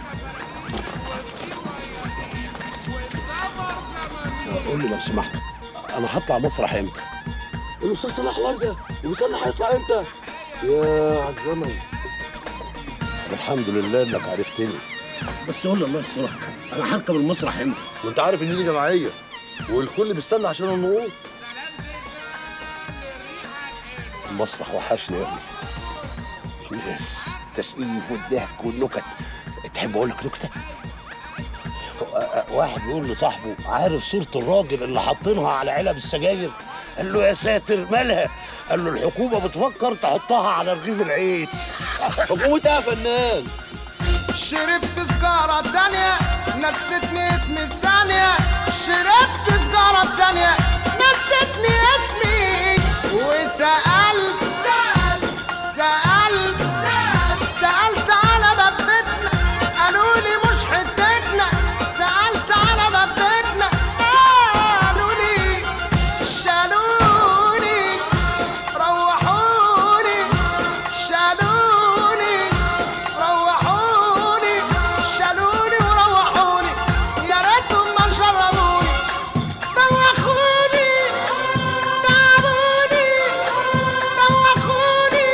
قول لي لو سمحت انا هطلع مسرح امتى؟ الاستاذ صلاح ورده ومستنى هيطلع امتى؟ يا على الزمن الحمد لله انك عرفتني بس قول لي الله يسترك انا هركب المسرح امتى؟
وانت عارف ان دي جمعيه والكل بيستنى عشان النقود
المسرح وحشني قوي الناس التسقيف والضحك والنكت تحب اقول لك نكته؟ واحد بيقول لصاحبه عارف صورة الراجل اللي حاطينها على علب السجاير؟ قال له يا ساتر مالها؟ قال له الحكومة بتفكر تحطها على رغيف العيش
حكومة يا فنان
شربت سجارة تانية نستني اسمي في ثانية شربت سجارة تانية نستني اسمي وسألت سألت سألت على باب بيتنا قالوا لي مش حتتنا سألت على باب بيتنا قالوا لي شالوني روحوني شالوني روحوني شالوني وروحوني يا ريتهم ما شربوني دوخوني تعبوني دوخوني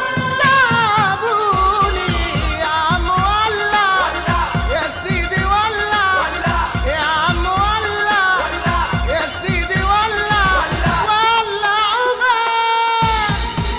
تعبوني يا عم ولع يا سيدي ولع يا عم ولع يا سيدي ولع ولع عقبال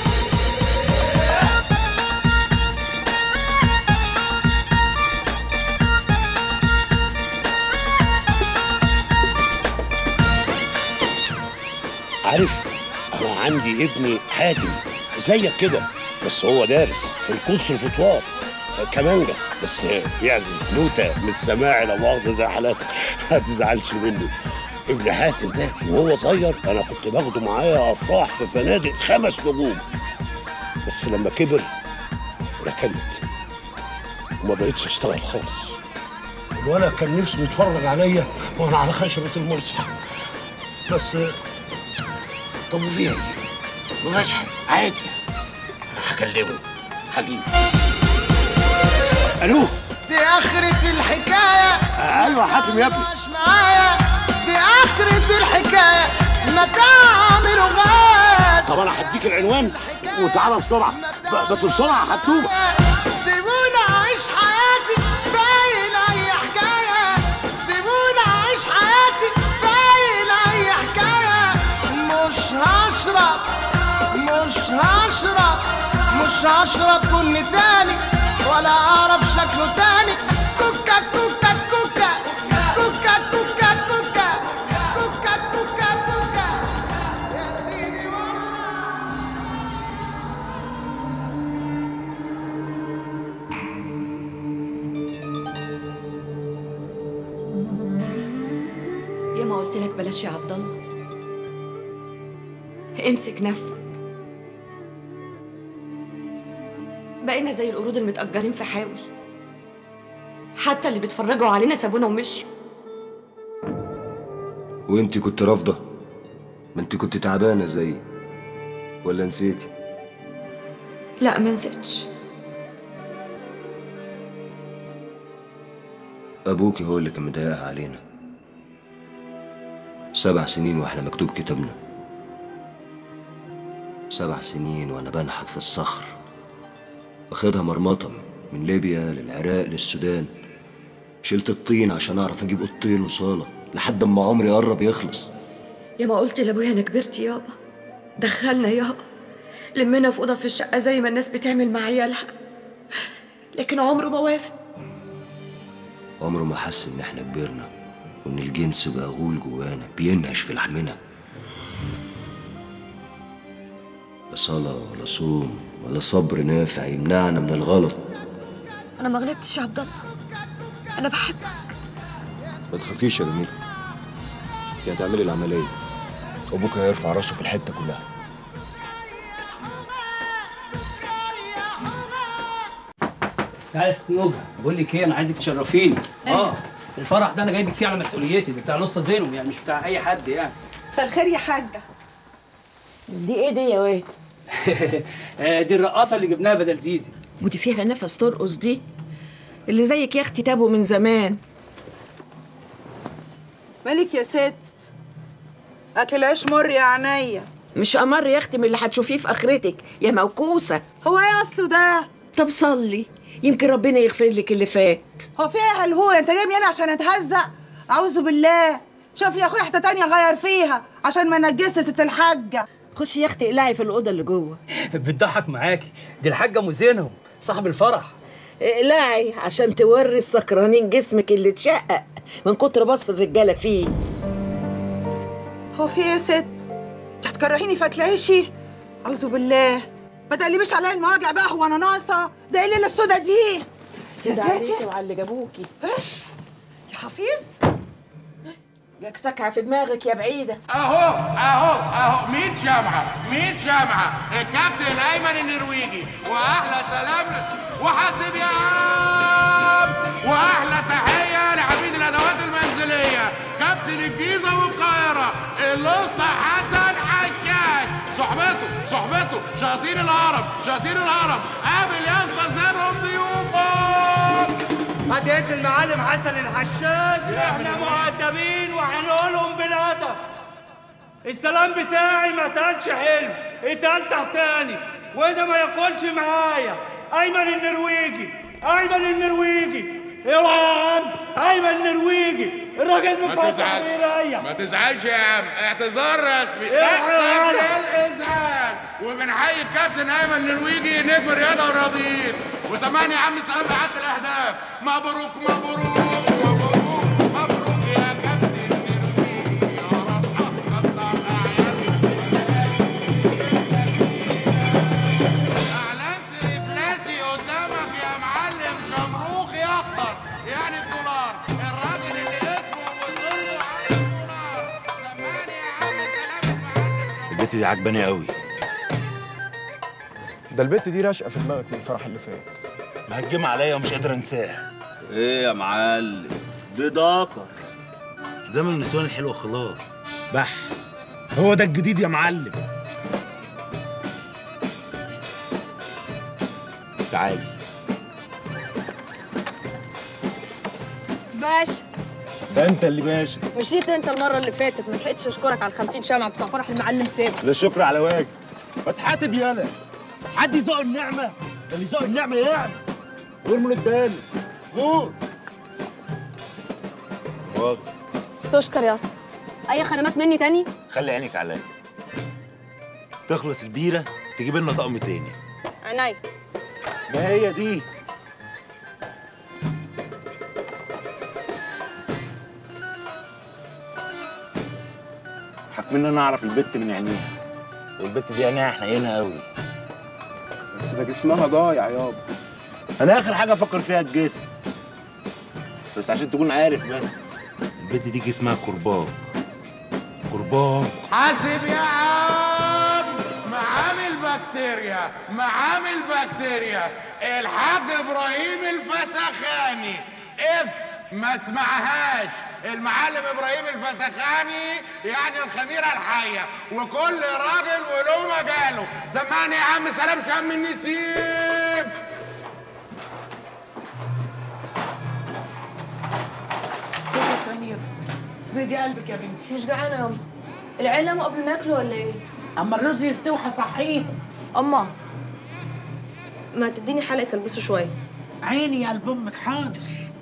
عارف انا عندي ابني حاتم زيك كده بس هو دارس في الكونسرفتوار كمانجا بس يعزف نوتة من السماع لا مؤاخذة زي حالاتك ما تزعلش مني ابن حاتم ده وهو صغير انا كنت باخده معايا افراح في فنادق خمس نجوم بس لما كبر ركنت وما بقتش اشتغل خالص الولد كان نفسه يتفرج عليا وانا على خشبة المرسح بس طب وفيها ايه؟ ما فيهاش حاجة عادي انا هكلمه هجيبه الو
دي آخرة الحكاية
ايوه حاتم يا ابني
مش معايا دي آخرة الحكاية ما تعملوا غاش
طب انا هديك العنوان وتعالى بسرعه ب- بس بسرعه هتوبه
سيبوني أعيش حياتي فايل أي حكاية سيبوني أعيش حياتي فايل أي حكاية مش هشرب مش هشرب مش هشرب بن تاني ولا أعرف شكله تاني كوكا كوكا كوكا كوكا كوكا كوكا كوكا كوكا كوكا يا سيدي
يا ما قلت لك بلاش يا عبد الله امسك نفسك بقينا زي القرود المتأجرين في حاوي حتى اللي بيتفرجوا علينا سابونا ومشوا
وانت كنت رافضه ما انت كنت تعبانه زيي ولا نسيتي
لا ما نسيتش
ابوكي هو اللي كان مضايقها علينا سبع سنين واحنا مكتوب كتابنا سبع سنين وانا بنحت في الصخر واخدها مرمطة من ليبيا للعراق للسودان شلت الطين عشان اعرف اجيب اوضتين وصالة لحد اما عمري قرب يخلص
يا ما قلت لابويا انا كبرت يابا دخلنا يابا لمنا في اوضه في الشقه زي ما الناس بتعمل مع عيالها لكن عمره ما وافق
عمره ما حس ان احنا كبرنا وان الجنس بقى غول جوانا بينهش في لحمنا لا صلاة ولا صوم ولا صبر نافع يمنعنا من الغلط
انا ما غلطتش يا عبد الله انا بحبك
ما تخافيش يا جميل انت هتعملي العملية وابوك هيرفع راسه في الحتة كلها
تعالى يا ست نوجة بقول لك ايه انا عايزك تشرفيني اه الفرح ده انا جايبك فيه على مسؤوليتي ده بتاع الاسطى زينب يعني مش بتاع اي حد يعني
مساء الخير يا حاجه
دي ايه دي يا واد
آه، دي الرقاصه اللي جبناها بدل زيزي
ودي فيها نفس ترقص دي اللي زيك يا اختي تابوا من زمان
مالك يا ست اكل العيش مر يا عينيا
مش امر يا اختي من اللي هتشوفيه في اخرتك يا موكوسه
هو ايه اصله ده
طب صلي يمكن ربنا يغفر لك اللي فات
هو في ايه يا هلهول انت جايبني هنا عشان اتهزق اعوذ بالله شوف يا اخويا حته تانية غير فيها عشان ما نجست ست الحاجه
خشي يا اختي اقلعي في الاوضه اللي جوه
بتضحك معاكي دي الحاجه مزينهم صاحب الفرح
اقلعي عشان توري السكرانين جسمك اللي اتشقق من كتر بص الرجاله فيه
هو في ايه يا ست انت هتكرهيني في اكل عيشي اعوذ بالله ما تقلبيش عليا المواجع بقى وانا ناقصه ده ايه الليله السودا دي
سيد
يا
عليكي
ستي.
وعلى اللي جابوكي
ايش انت حفيظ
جاك سكعه في دماغك يا بعيده
اهو اهو اهو 100 شمعه 100 شمعه الكابتن ايمن النرويجي واحلى سلام وحاسب يا عم واحلى تحيه لعبيد الادوات المنزليه كابتن الجيزه والقاهره الاسطى حسن حجاج صحبته صحبته شاطين الهرم شاطين الهرم قابل يا اسطى زينهم ضيوفك
هديت المعلم حسن الحشاش احنا مؤدبين وهنقولهم بالادب السلام بتاعي ما كانش حلو اتقال تحتاني وده ما ياكلش معايا ايمن النرويجي ايمن النرويجي اوعى يا عم ايمن النرويجي الراجل
ما
مفصل
تزعلش
بيريح
ما تزعلش يا عم اعتذار رسمي
إيه
اكسر
يا
الازعاج وبنحيي الكابتن ايمن النرويجي نجم الرياضه والرياضيين وسمعني يا عم سلام لحد الاهداف مبروك مبروك مبروك مبروك يا كابتن النرويجي يا رب حقق اعلنت افلاسي قدامك يا معلم شمروخ يخطر يعني الدولار الراجل اللي اسمه وظله على الدولار سمعني يا عم سلام
البت دي عجباني قوي
ده البت دي راشقه في دماغك من الفرح اللي فات
مهجمة عليا ومش قادر انساها
ايه يا معلم دي ضاقة
زمن النسوان الحلوة خلاص بح
هو ده الجديد يا معلم
تعالي
باشا
ده انت اللي ماشي
مشيت انت المره اللي فاتت ما لحقتش اشكرك على ال 50 شمعه بتاع فرح المعلم سامي
ده الشكر على واجب ما تحاتب يالا حد يزق النعمه ده اللي يزق النعمه يعني غور من الدال غور
مؤاخذة
تشكر يا اسطى اي خدمات مني تاني
خلي عينك عليا تخلص البيرة تجيب لنا طقم تاني
عينيا
ما هي دي حكم ان انا اعرف البت من عينيها
والبت دي عينيها حنينة قوي
بس ده جسمها ضايع يابا انا اخر حاجه افكر فيها الجسم بس عشان تكون عارف بس
البت دي جسمها كرباج كرباج
حاسب يا عم معامل بكتيريا معامل بكتيريا الحاج ابراهيم الفسخاني اف ما اسمعهاش المعلم ابراهيم الفسخاني يعني الخميره الحيه وكل راجل وله مجاله سمعني يا عم سلام شم النسيم
كده يا سمير اسندي قلبك يا بنتي
مش جعانه يا أم العيال ناموا قبل ما ياكلوا ولا ايه؟
اما الرز يستوي هصحيه
اما ما تديني حلقه يكلبسوا شويه
عيني يا قلب امك حاضر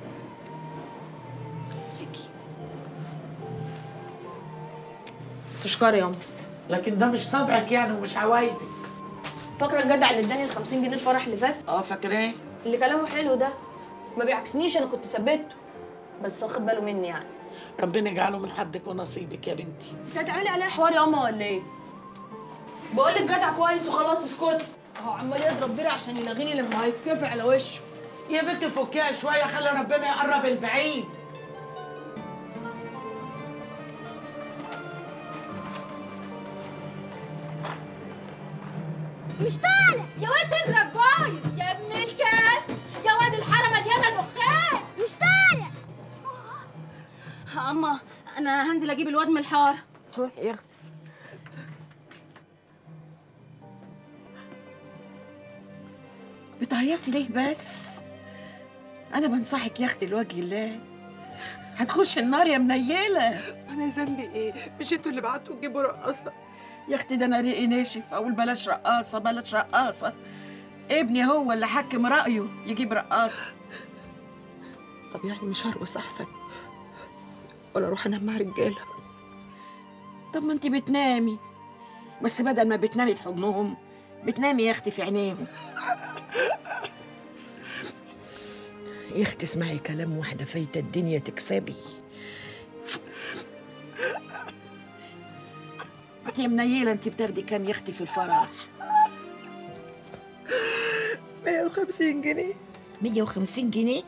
تشكري يا أما
لكن ده مش طبعك يعني ومش عوايدك
فاكره الجدع اللي اداني ال 50 جنيه الفرح اللي فات
اه فاكراه
اللي كلامه حلو ده ما بيعكسنيش انا كنت ثبته بس واخد باله مني يعني
ربنا يجعله من حدك ونصيبك يا بنتي
انت هتعملي عليها حوار يا اما ولا ايه بقول لك جدع كويس وخلاص اسكتي اهو عمال يضرب بيري عشان يلغيني لما هيتكفي على وشه
يا بنتي فكيها شويه خلي ربنا يقرب البعيد
مش طالع يا واد صدرك بايظ يا ابن الكلب يا واد الحاره مليانه دخان مش طالع اما انا هنزل اجيب الواد من الحاره
روح يا اختي بتعيطي ليه بس انا بنصحك يا اختي لوجه الله هتخش النار يا منيله انا ذنبي ايه مش انتوا اللي بعتوا تجيبوا رقاصه يا اختي ده انا ريقي ناشف اقول بلاش رقاصه بلاش رقاصه ابني هو اللي حكم رايه يجيب رقاصه طب يعني مش هرقص احسن ولا اروح انام مع رجاله طب ما انت بتنامي بس بدل ما بتنامي في حضنهم بتنامي يا اختي في عينيهم يا اختي اسمعي كلام واحده فايته الدنيا تكسبي انت يا منيله انت بتاخدي كام يا اختي في الفرح 150 جنيه 150 جنيه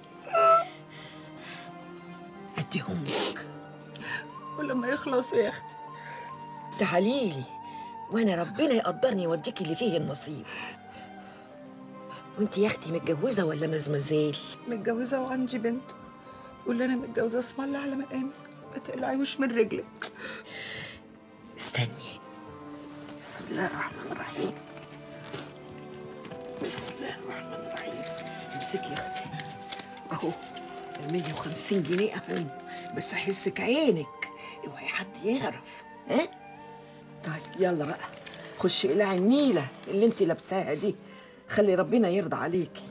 اديهم لك ولما يخلصوا يا اختي تعالي لي وانا ربنا يقدرني يوديكي اللي فيه النصيب وانت يا اختي متجوزه ولا مزمزيل
متجوزة وعندي بنت واللي أنا متجوزة اسم الله على مقامك ما تقلعيوش من رجلك
استني بسم الله الرحمن الرحيم بسم الله الرحمن الرحيم امسكي يا اختي اهو ال 150 جنيه اهم بس احسك عينك اوعي حد يعرف ها طيب يلا بقى خشي اقلعي النيله اللي انت لابساها دي خلي ربنا يرضى عليكي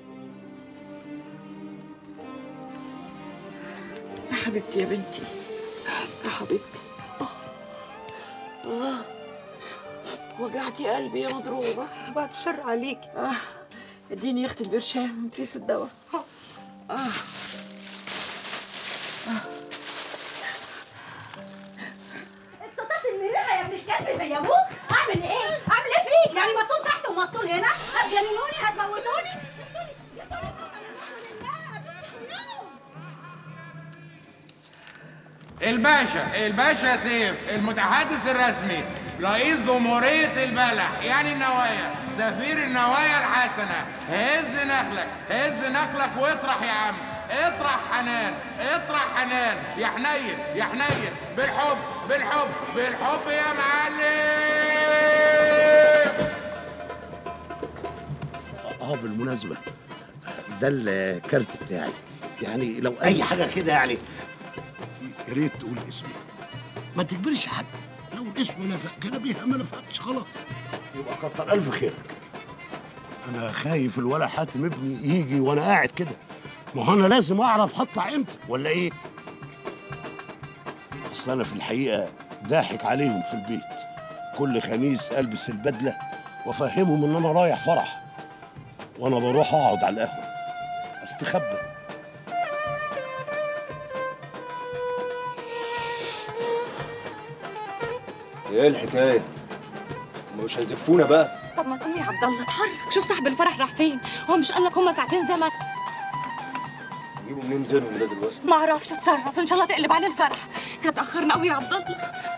يا حبيبتي يا بنتي يا حبيبتي آه. وجعتي قلبي يا مضروبة بعد الشر عليكي آه. اديني يا اختي البرشام كيس الدواء آه.
اتسطت من ريحه يا ابن الكلب زي ابوك اعمل ايه؟ اعمل ايه فيك؟ يعني مسطول تحت ومسطول هنا؟ هتجننوني هتموتوني؟
الباشا الباشا سيف المتحدث الرسمي رئيس جمهورية البلح يعني النوايا سفير النوايا الحسنة هز نخلك هز نخلك واطرح يا عم اطرح حنان اطرح حنان يا حنين يا حنين بالحب بالحب بالحب يا معلم
اه بالمناسبة ده الكارت بتاعي يعني لو اي حاجة كده يعني يا ريت تقول اسمي ما تجبرش حد لو الاسم نفع كان بيها ما نفعتش خلاص يبقى كتر الف خيرك انا خايف الولا حاتم ابني يجي وانا قاعد كده ما هو انا لازم اعرف هطلع امتى ولا ايه اصل انا في الحقيقه ضاحك عليهم في البيت كل خميس البس البدله وافهمهم ان انا رايح فرح وانا بروح اقعد على القهوه استخبى
ايه الحكايه؟ مش هيزفونا بقى
طب ما تقوم يا عبد الله اتحرك شوف صاحب الفرح راح فين هو مش قال لك هما ساعتين زمن
نجيبوا منين زينهم ده دلوقتي؟
ما اعرفش اتصرف ان شاء الله تقلب على الفرح هتاخرنا قوي يا عبد الله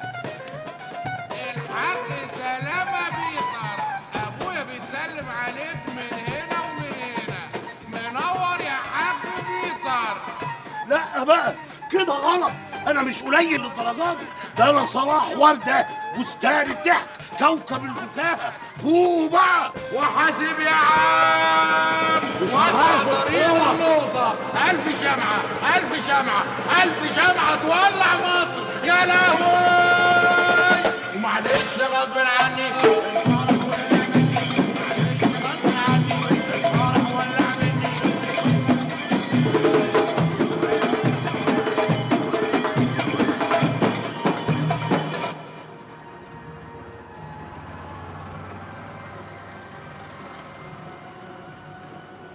الحاج سلامة بيطر ابويا بيسلم عليك من هنا ومن هنا منور يا حاج بيطر
لا بقى كده غلط انا مش قليل للدرجه دي ده انا صلاح ورده وستان الضحك كوكب الفكاهه فوق بقى
وحاسب يا عم
مش
وسع
عارف
طريق
أطلع.
النقطة ألف شمعة ألف شمعة ألف شمعة تولع مصر يا لهوي ومعلش غصب عني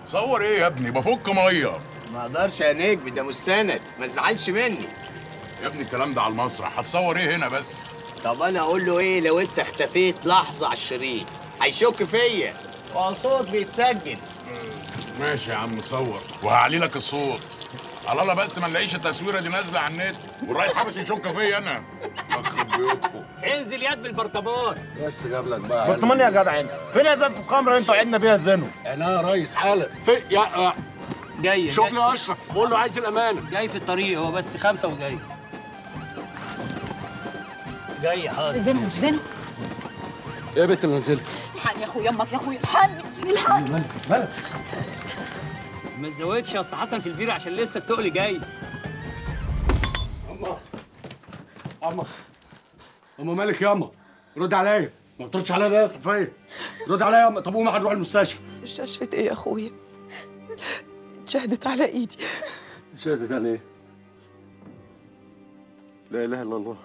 صور ايه يا ابني بفك ميه
ما اقدرش يا نجم ده مستند ما تزعلش مني
يا ابني الكلام ده على المسرح هتصور ايه هنا بس
طب انا اقول له ايه لو انت اختفيت لحظه على الشريط هيشك فيا هو صوت بيتسجل
ماشي يا عم صور وهعلي لك الصوت على الله بس ما نلاقيش التصويره دي نازله على النت والرئيس حبش يشك فيا انا يخرب بيوتكم
انزل يد بالبرطمان
بس جاب لك بقى
برطمان يا جدع انت فين ازازه الخمره اللي انتوا قعدنا بيها الزنو
انا يا ريس حالا في يا
جاي
شوف
جاي.
لي اشرف قول له عايز الامانه
جاي في الطريق هو بس خمسة وجاي جاي حاضر
زينهم زينهم
ايه يا بنت اللي نزلت
الحقني يا اخويا امك يا اخويا الحقني الحقني
مالك مالك
ما تزودش يا اسطى حسن في الفيرو عشان لسه التقل جاي
اما اما اما مالك ياما رد عليا ما تردش عليا ده يا صفيه رد عليا ياما طب قوم هنروح المستشفى
مستشفى ايه يا اخويا اتشهدت على ايدي
شهدت على ايه؟ لا اله الا الله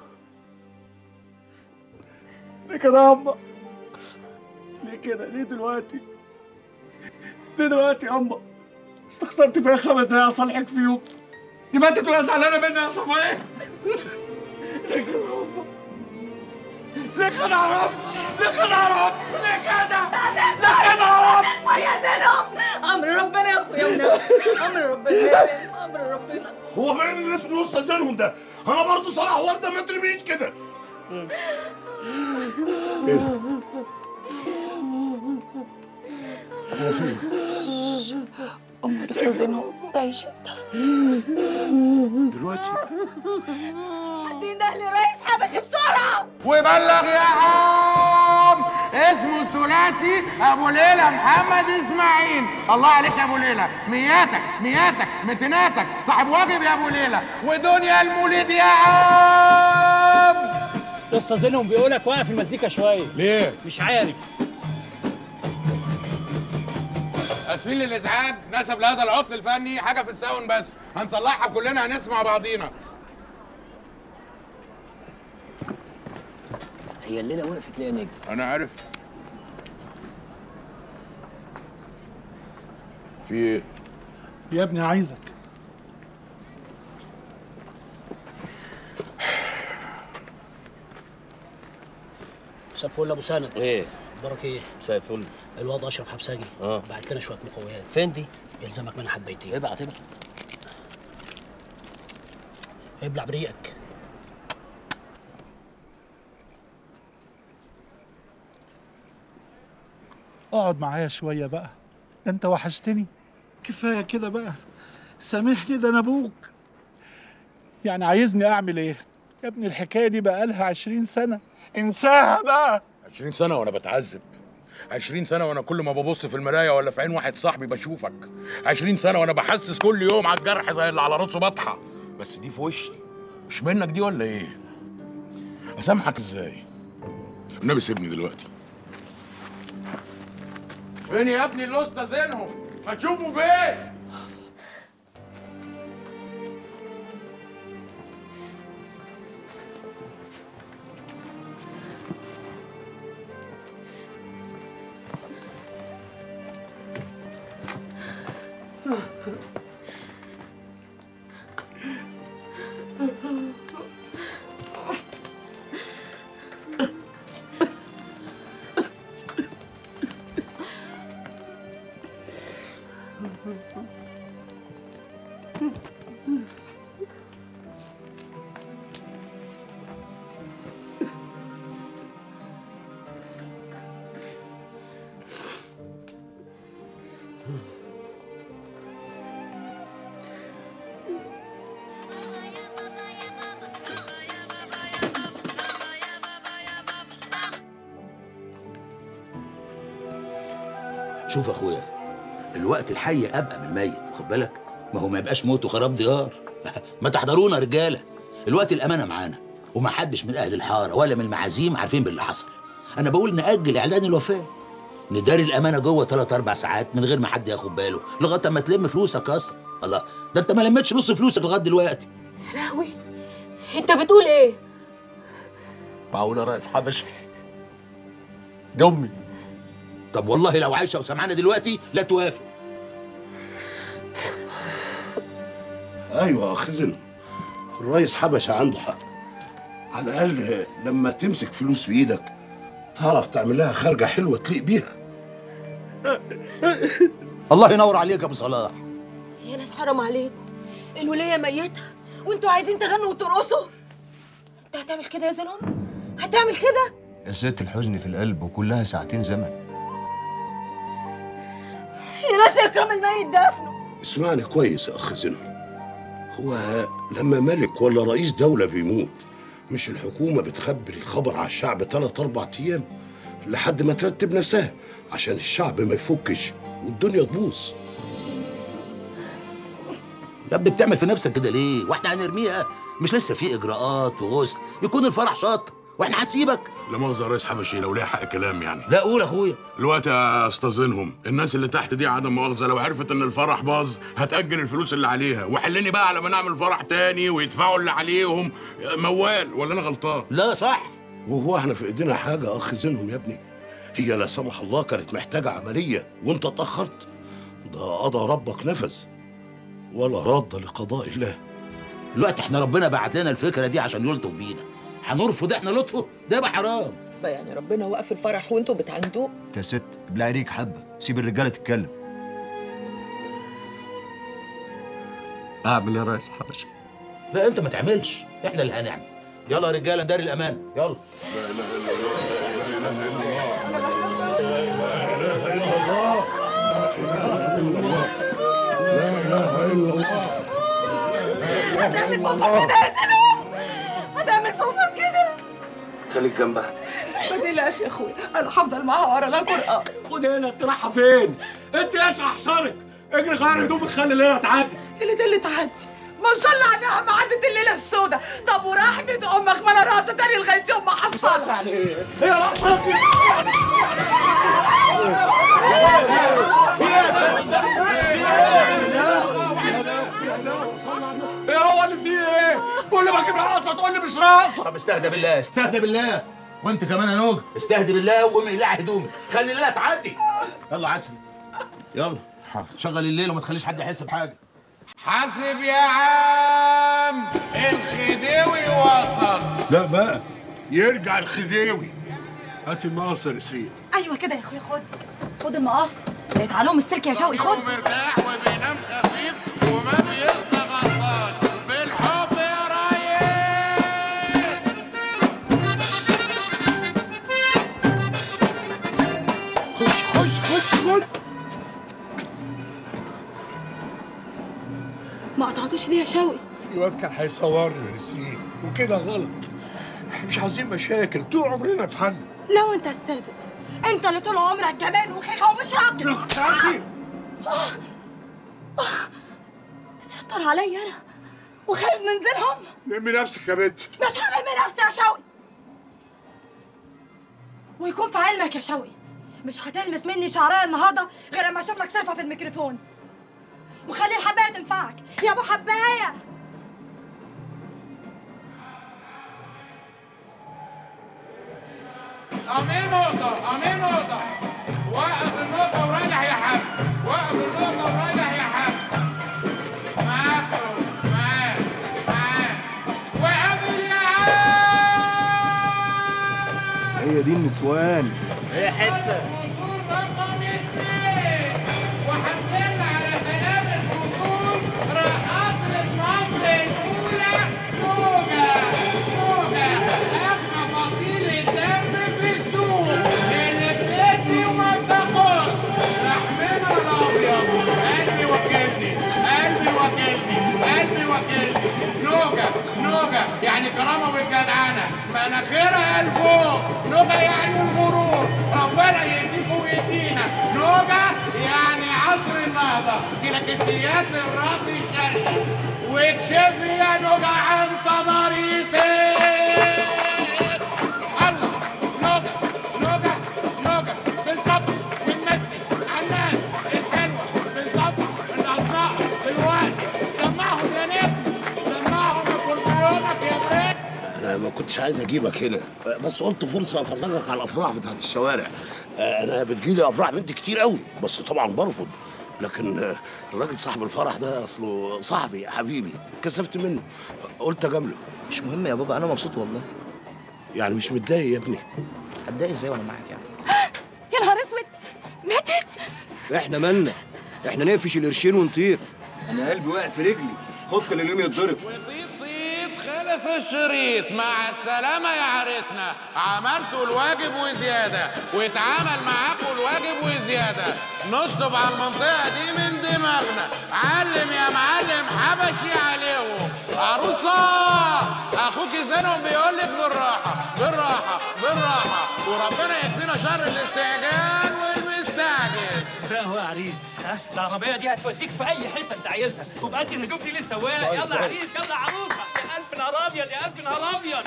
ليه كده يا اما ليه كده ليه دلوقتي ليه دلوقتي يا اما استخسرت فيها خمس دقايق اصالحك فيهم دي ماتت ولا زعلانه مني يا صفيه ليه كده يا اما ليه كده يا رب ليه كده يا رب ليه كده ليه كده يا رب
يا زينهم امر ربنا يا اخويا ونعم امر ربنا يا زينهم امر ربنا
هو فين اللي اسمه نص زينهم ده؟ انا برضه صلاح ورده ما ترميش كده
ايه ده؟ هو فين؟
ام الاستاذينهم تعيش
دلوقتي
حد ينده لي رئيس حبشي بسرعه
وبلغ يا عم اسمه الثلاثي ابو ليلى محمد اسماعيل الله عليك يا ابو ليلى مياتك مياتك متناتك صاحب واجب يا ابو ليلى ودنيا المولد يا عم
استاذ زينهم بيقولك واقف المزيكا شويه
ليه
مش عارف
اسفين للازعاج نسب لهذا العطل الفني حاجه في الساون بس هنصلحها كلنا هنسمع بعضينا
هي الليله وقفت ليه يا نجم
انا عارف في ايه
يا ابني عايزك
مساء الفل يا ابو سند
ايه
اخبارك ايه؟
مساء الفل
الواد اشرف حبسجي
اه
بعت لنا شويه مقويات
فين دي؟
يلزمك منها حبيتين
ابعت ابعت
ابلع بريقك
اقعد معايا شويه بقى ده انت وحشتني كفايه كده بقى سامحني ده انا ابوك يعني عايزني اعمل ايه يا ابني الحكايه دي بقالها عشرين سنه انساها بقى
20 سنه وانا بتعذب 20 سنه وانا كل ما ببص في المرايه ولا في عين واحد صاحبي بشوفك 20 سنه وانا بحسس كل يوم على الجرح زي اللي على راسه بطحه بس دي في وشي مش منك دي ولا ايه اسامحك ازاي النبي سيبني دلوقتي فين يا ابني الاسطى زينهم ما تشوفوا فين
شوف يا اخويا الوقت الحي ابقى من الميت واخد بالك ما هو ما يبقاش موت وخراب ديار ما تحضرونا رجاله الوقت الامانه معانا وما حدش من اهل الحاره ولا من المعازيم عارفين باللي حصل انا بقول ناجل اعلان الوفاه نداري الامانه جوه ثلاث اربع ساعات من غير ما حد ياخد باله لغايه اما تلم فلوسك اصلا الله ده انت ما لمتش نص فلوسك لغايه دلوقتي
لهوي انت بتقول ايه
معقول يا ريس حبشي دي امي طب والله لو عايشه وسامعانا دلوقتي لا توافق
ايوه يا خزن الريس حبشه عنده حق على الاقل لما تمسك فلوس بايدك تعرف تعمل لها خرجه حلوه تليق بيها
الله ينور عليك يا ابو صلاح
يا ناس حرام عليكم الولية ميتة وانتوا عايزين تغنوا وترقصوا انت هتعمل كده يا زلمة هتعمل كده
يا ست الحزن في القلب وكلها ساعتين زمن
يا ناس اكرم الميت دفنه
اسمعني كويس يا اخ زينهم هو لما ملك ولا رئيس دولة بيموت مش الحكومة بتخبي الخبر على الشعب ثلاث أربع أيام لحد ما ترتب نفسها عشان الشعب ما يفكش والدنيا تبوظ
يا ابني بتعمل في نفسك كده ليه واحنا هنرميها مش لسه في اجراءات وغسل يكون الفرح شاط واحنا هنسيبك
لا مؤاخذة يا ريس حبشي لو ليها حق كلام يعني
لا قول يا اخويا
الوقت استاذنهم الناس اللي تحت دي عدم مؤاخذة لو عرفت ان الفرح باظ هتأجل الفلوس اللي عليها وحلني بقى على ما نعمل فرح تاني ويدفعوا اللي عليهم موال ولا انا غلطان
لا صح
وهو احنا في ايدينا حاجة يا اخ زينهم يا ابني هي لا سمح الله كانت محتاجة عملية وانت اتأخرت ده قضى ربك نفذ ولا رد لقضاء الله
الوقت احنا ربنا بعت لنا الفكره دي عشان يلطف بينا هنرفض احنا لطفه ده يبقى حرام
بقى يعني ربنا وقف الفرح وانتوا بتعندوه
يا ست ابلعي ريك حبه سيب الرجاله تتكلم
اعمل يا ريس حبشه لا انت ما تعملش احنا اللي هنعمل يلا يا رجاله دار الامان يلا
هتعمل فوقك كده يا سلام هتعمل فوقك كده
خليك جنبها
ما تقلقش يا اخويا انا هفضل معاها ورا لا قرآن
خد هنا انت رايحه فين؟ انت ايش احشرك؟ اجري غير هدومك خلي الليله تعدي
اللي ده اللي تعدي ما شاء الله عنها ما عدت الليله السوداء طب وراحت امك ما انا راسه تاني لغايه يوم ما حصلها
يعني ايه؟ هي رقصه ايه هو اللي فيه ايه؟ كل ما اجيب رقصه تقول لي مش رقصه
طب استهدى بالله استهدى بالله وانت كمان يا نوج استهدي بالله وقومي اقلعي هدومك خلي الليله تعدي يلا عسل يلا شغل الليل وما تخليش حد يحس بحاجه
حاسب يا عم الخديوي وصل
لا بقى يرجع الخديوي هات المقص يا نسرين
ايوه كده يا اخويا خد خد المقص بقيت عليهم السلك يا شوقي خد
مرتاح وبينام خفيف وما بيصدى غلطان بالحب يا
خش خش خش خش
ما قطعتوش ليه يا شوقي
الواد كان هيصورني يا نسرين وكده غلط احنا مش عايزين مشاكل طول عمرنا في حل
لو انت الصادق انت اللي طول عمرك جبان وخيخه ومش راجل
اختي
تتشطر عليا انا وخايف من زينهم
لمي نفسك يا بنت
مش هرمي نفسي يا شوقي ويكون في علمك يا شوقي مش هتلمس مني شعرايه النهارده غير اما اشوف لك صرفه في الميكروفون وخلي الحبايه تنفعك يا ابو حبايه
أمين نقطة أمين نقطة وقف النقطة وراجع يا حاج وقف النقطة وراجع يا حاج معاك معاك معاك وقف يا
هي دي النسوان
هي حتة رقم اثنين وحملنا على كلام الفصول رقصة مصر الأولى موجة موجة أغنى فصيل الدم في السوق اللي بتدي وما بتاخدش رحمنا الأبيض قلبي وكلني قلبي وكلني قلبي وكلني نوجة نوجة يعني كرامة والجدعنة مناخيرها لفوق نوجة يعني الغرور ربنا يهديكم ويهدينا نوجة يعني عصر النهضة كلاكسيات الراس الشرقي واكشفي يا نوجة عن تضاريسك الله نوجة نوجة نوجة بنصبر ونمسي على الناس الحلوة بنصبر الأصدقاء الوقت سمعهم يا نجم سمعهم أكورديونك يا بريك
انا ما كنتش عايز اجيبك هنا بس قلت فرصه افرجك على الافراح بتاعت الشوارع انا بتجيلي افراح بنت كتير قوي بس طبعا برفض لكن آه، الراجل صاحب الفرح ده اصله صاحبي يا حبيبي كسفت منه قلت اجامله
مش مهم يا بابا انا مبسوط والله
يعني مش متضايق يا ابني
اتضايق ازاي وانا معاك يعني
يا نهار اسود ماتت
احنا مالنا احنا نقفش القرشين ونطير
انا قلبي واقع في رجلي خفت اليوم يتضرب
خلص الشريط مع السلامة يا عريسنا عملتوا الواجب وزيادة واتعامل معاكم الواجب وزيادة نشطب على المنطقة دي من دماغنا علم يا معلم حبشي عليهم عروسة أخوك زينهم بيقول لك بالراحة بالراحة بالراحة وربنا يكفينا شر الاستعجال والمستعجل
هو يا عريس ها العربيه دي هتوديك في اي حته انت عايزها وبأدي الهدوم دي للسواق
طيب،
يلا يا
طيب.
عريس يلا يا عروسه يا الف نهار ابيض يا الف نهار ابيض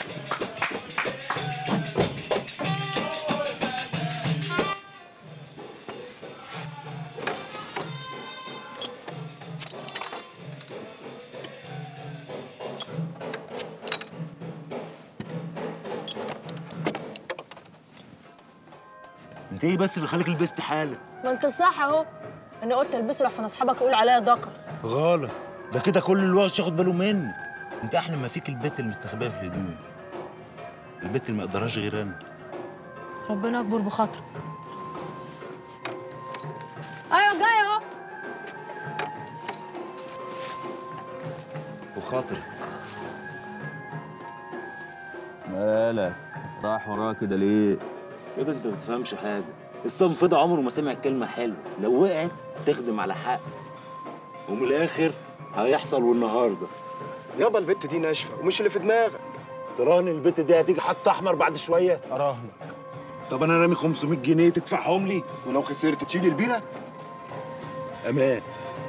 انت ايه بس اللي خليك لبست حالك
ما انت صح اهو انا قلت البسه لحسن اصحابك يقول عليا ذكر
غلط ده كده كل الوقت ياخد باله مني انت احلى ما فيك البت المستخبيه في الهدوم البت اللي ما يقدرهاش غير انا
ربنا يكبر بخاطرك ايوه جاي اهو
وخاطرك
مالك راح وراها كده ليه؟
يا ده انت ما بتفهمش حاجه الصنف ده عمره ما سمع كلمه حلوه لو وقعت تخدم على حق ومن الاخر هيحصل والنهارده
يابا البت دي ناشفه ومش اللي في دماغك
تراهن البت دي هتيجي حتى احمر بعد شويه اراهنك طب انا رامي 500 جنيه تدفعهم لي
ولو خسرت تشيل البيره
امان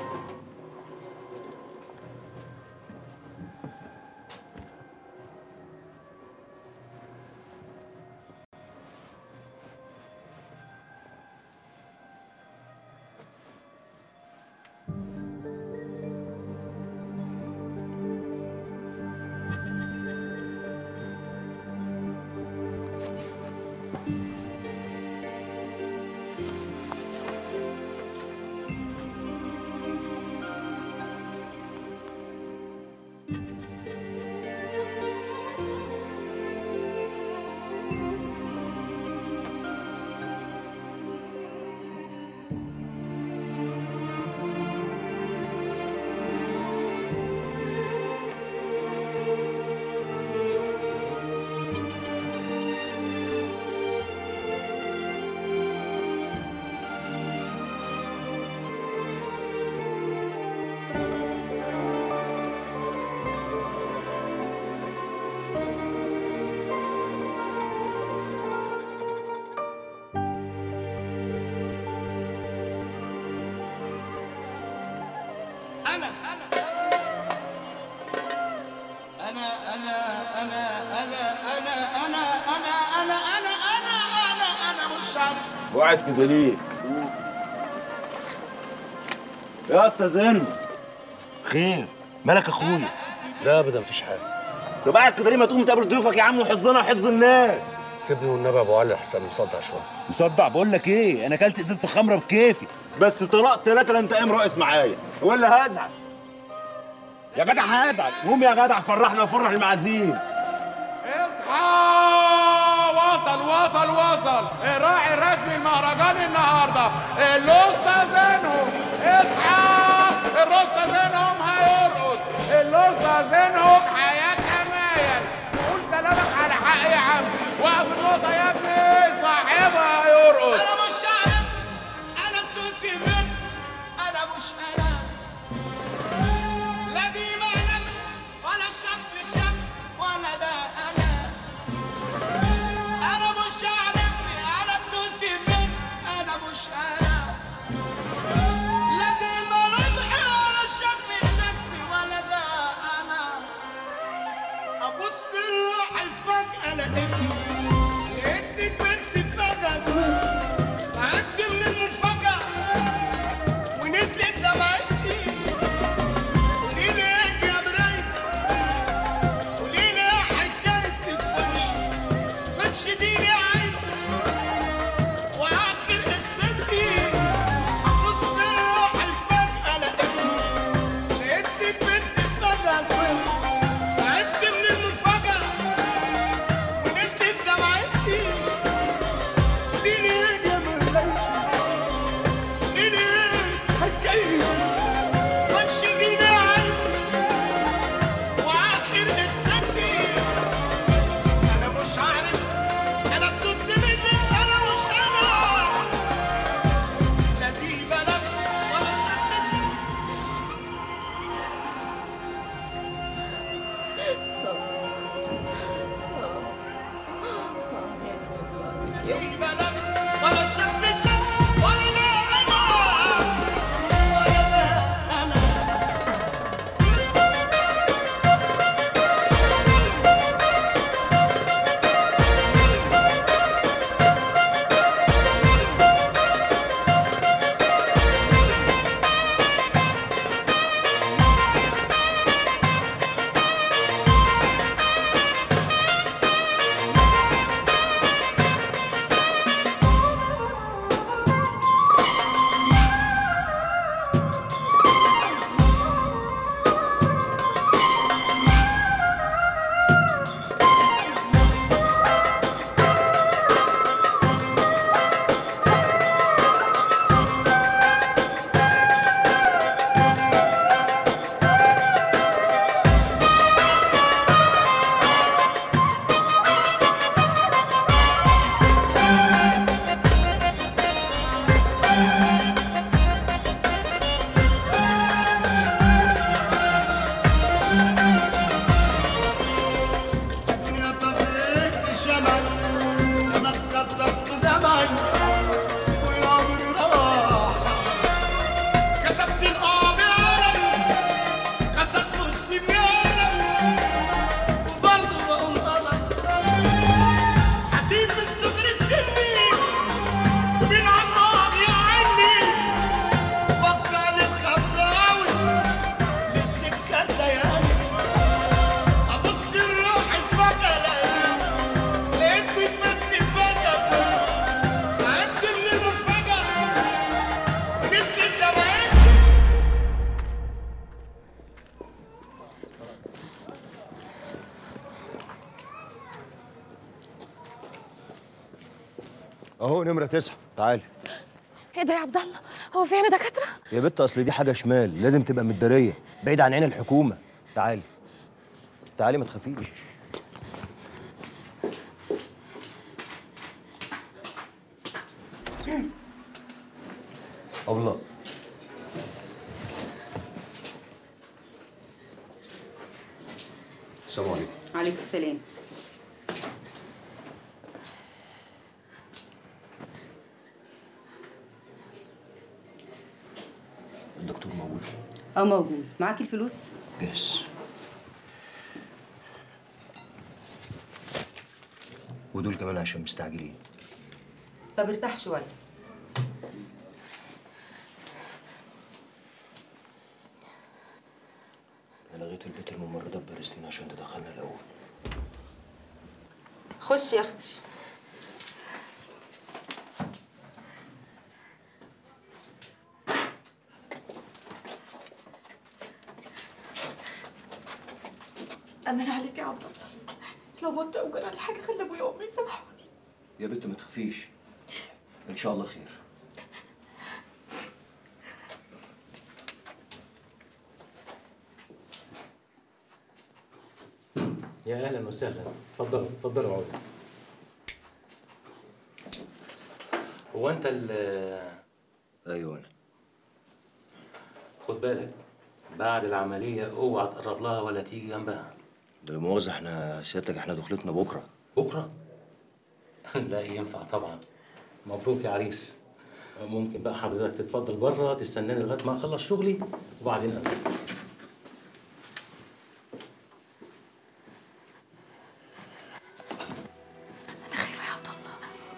انا انا انا انا انا انا انا انا انا انا انا انا انا انا مش عارف
وقعت كده ليه؟ يا اسطى زين خير مالك يا اخويا؟
لا ابدا مفيش حاجه
طب قاعد كده ليه ما تقوم تقابل ضيوفك يا عم وحظنا وحظ الناس
سيبني والنبي يا ابو علي احسن مصدع شويه
مصدع بقول لك ايه انا اكلت ازازه الخمره بكيفي بس طلاق ثلاثه لا انت قايم راقص معايا ولا هزعل يا جدع هزعل قوم يا جدع فرحنا وفرح المعازيم
اصحى وصل وصل وصل الراعي الرسمي المهرجان النهارده الاسطى زينهم اصحى الاسطى زينهم هيرقص الاسطى زينهم حياتها مايل قول سلامك على حق يا عم وقف النقطه يا ابني صاحبها هيرقص
انا مش عارف انا كنت من انا مش انا لا دي مالك ولا شك شك ولا ده انا انا مش عارف انا كنت من انا مش انا لا دي ملامحي ولا شكلي شكلي ولا ده انا ابص لروحي فجأة لقيتني لقيتني كبرت فجأة تعبت من المفاجأة ونزلت دمعتي قولي لي ايه يا مرايتي قولي لي ايه حكاية الكونش كونش دي نهايتي واخر قصتي ابص لروحي ولا شاب شاب ولا ده انا ولا ده انا الدنيا طفيت الشمع خلاص كتبت دمعي والعمر راح كتبت القام يا رب كسرت السن يا رب وبرضه بقول غلط حسيت من صغر السن ومن على القام يا عيني وكان الخطاوي للسكة دياني ابص الروح فجأة لقيتني اتمدت فجأة تعبت من المفاجأة ونزلت دمعتي
اهو نمرة تسعة تعالي
ايه ده يا عبد الله هو في هنا دكاتره
يا بت اصل دي حاجة شمال لازم تبقى متدارية بعيد عن عين الحكومة تعالي تعالي ما تخافيش الله السلام عليكم
عليكم السلام
الدكتور موجود
اه موجود معاكي الفلوس
جاهز ودول كمان عشان مستعجلين
طب ارتاح شويه
انا لغيت البيت الممرضة بباريستين عشان تدخلنا الاول
خش يا اختي
امان عليك يا عبد الله لو مت او جرى حاجه خلي ابويا وامي يسامحوني
يا بنت ما تخافيش ان شاء الله خير
يا اهلا وسهلا اتفضلوا اتفضلوا اقعدوا هو انت ال
ايوه انا
خد بالك بعد العمليه اوعى تقرب لها ولا تيجي جنبها
ده لا مؤاخذة احنا سيادتك احنا دخلتنا بكرة
بكره لا ينفع طبعا مبروك يا عريس ممكن بقى حضرتك تتفضل بره تستناني لغايه ما اخلص شغلي وبعدين انزل
انا خايفه يا عبد الله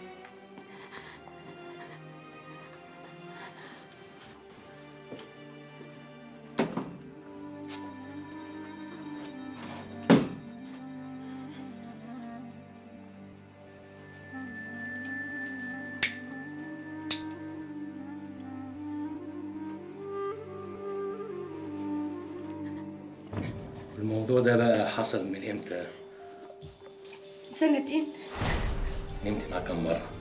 الموضوع ده بقى حصل من امتى؟
سنتين
نمت معاك كم مره؟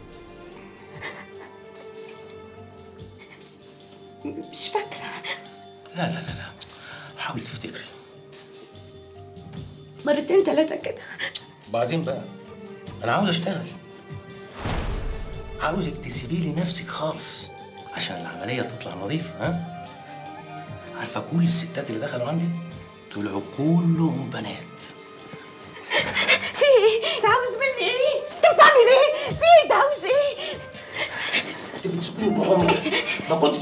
مش فاكره
لا لا لا لا حاولي تفتكري
مرتين ثلاثه كده
بعدين بقى انا عاوز اشتغل عاوزك تسيبي لي نفسك خالص عشان العمليه تطلع نظيفه ها عارفه كل الستات اللي دخلوا عندي طلعوا كلهم بنات
في ايه؟ انت عاوز مني ايه؟ انت بتعمل ايه؟ في ايه؟ انت عاوز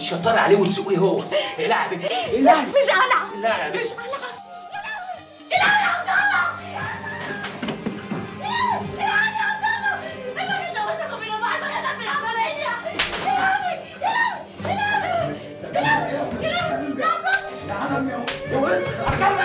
تشطري عليه وتسوقيه هو العبي العبي
مش قلعة
العبي
مش قلعة العب يا عبد الله العب يا عبد الله انت مش ناوي بينا بعض ولا تعمل عملية العبي العبي العبي العبي يا عم يا عم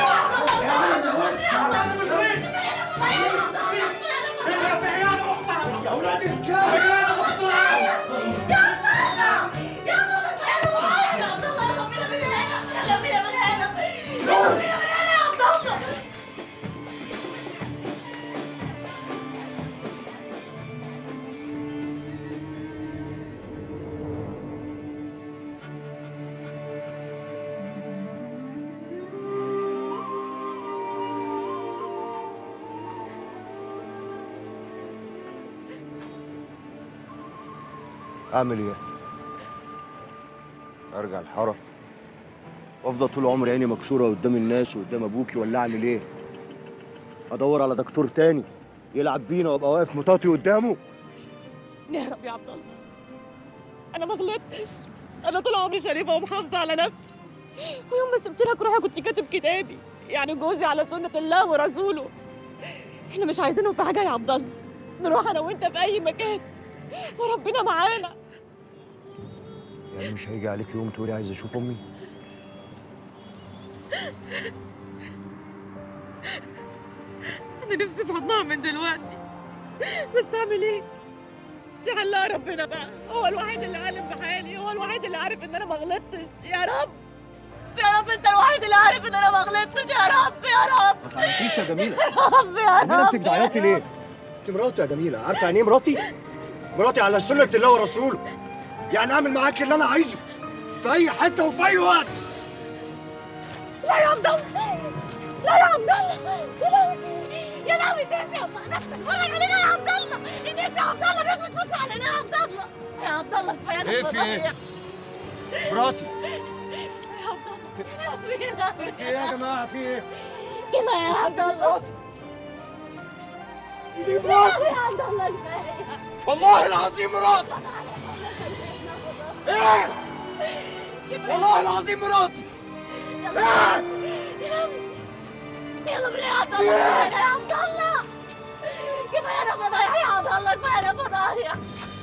اعمل ايه ارجع الحاره وافضل طول عمري عيني مكسوره قدام الناس وقدام ابوكي ولا اعمل ايه ادور على دكتور تاني يلعب بينا وابقى واقف مطاطي قدامه
نهرب يا عبد الله انا ما غلطتش انا طول عمري شريفه ومحافظه على نفسي ويوم ما سبت لك روحي كنت كاتب كتابي يعني جوزي على سنه الله ورسوله احنا مش عايزينهم في حاجه يا عبد الله نروح انا وانت في اي مكان وربنا معانا
يعني مش هيجي عليك يوم تقولي عايز اشوف امي
انا نفسي في حضنها من دلوقتي بس اعمل ايه يحلها ربنا بقى هو الوحيد اللي عالم بحالي هو الوحيد اللي عارف ان انا ما غلطتش يا رب يا رب انت الوحيد اللي عارف ان انا ما غلطتش يا رب يا رب
ما تعيطيش يا جميله
يا رب يا
جميله
رب
انت بتعيطي ليه انت مراتي يا جميله عارفه يعني ايه مراتي مراتي على سنه الله ورسوله يعني اعمل معاكي اللي انا عايزه في اي حته وفي اي وقت
لا يا عبد الله لا يا عبد الله يا لهوي يا لهوي الناس يا الله الناس بتتفرج علينا يا عبد الله الناس يا عبد الله الناس بتبص علينا يا عبد الله يا عبد الله كفايه
ايه في ايه؟ مراتي في ايه يا جماعه في ايه؟
كفايه يا عبد الله
دي
يا
مراتي
يا عبد الله كفايه
والله العظيم مراتي ايه؟ والله العظيم مراتي ايه؟
يلا بينا يا عبد الله كفايه يا عبد الله كفايه انا فضايح يا عبد الله كفايه انا فضايح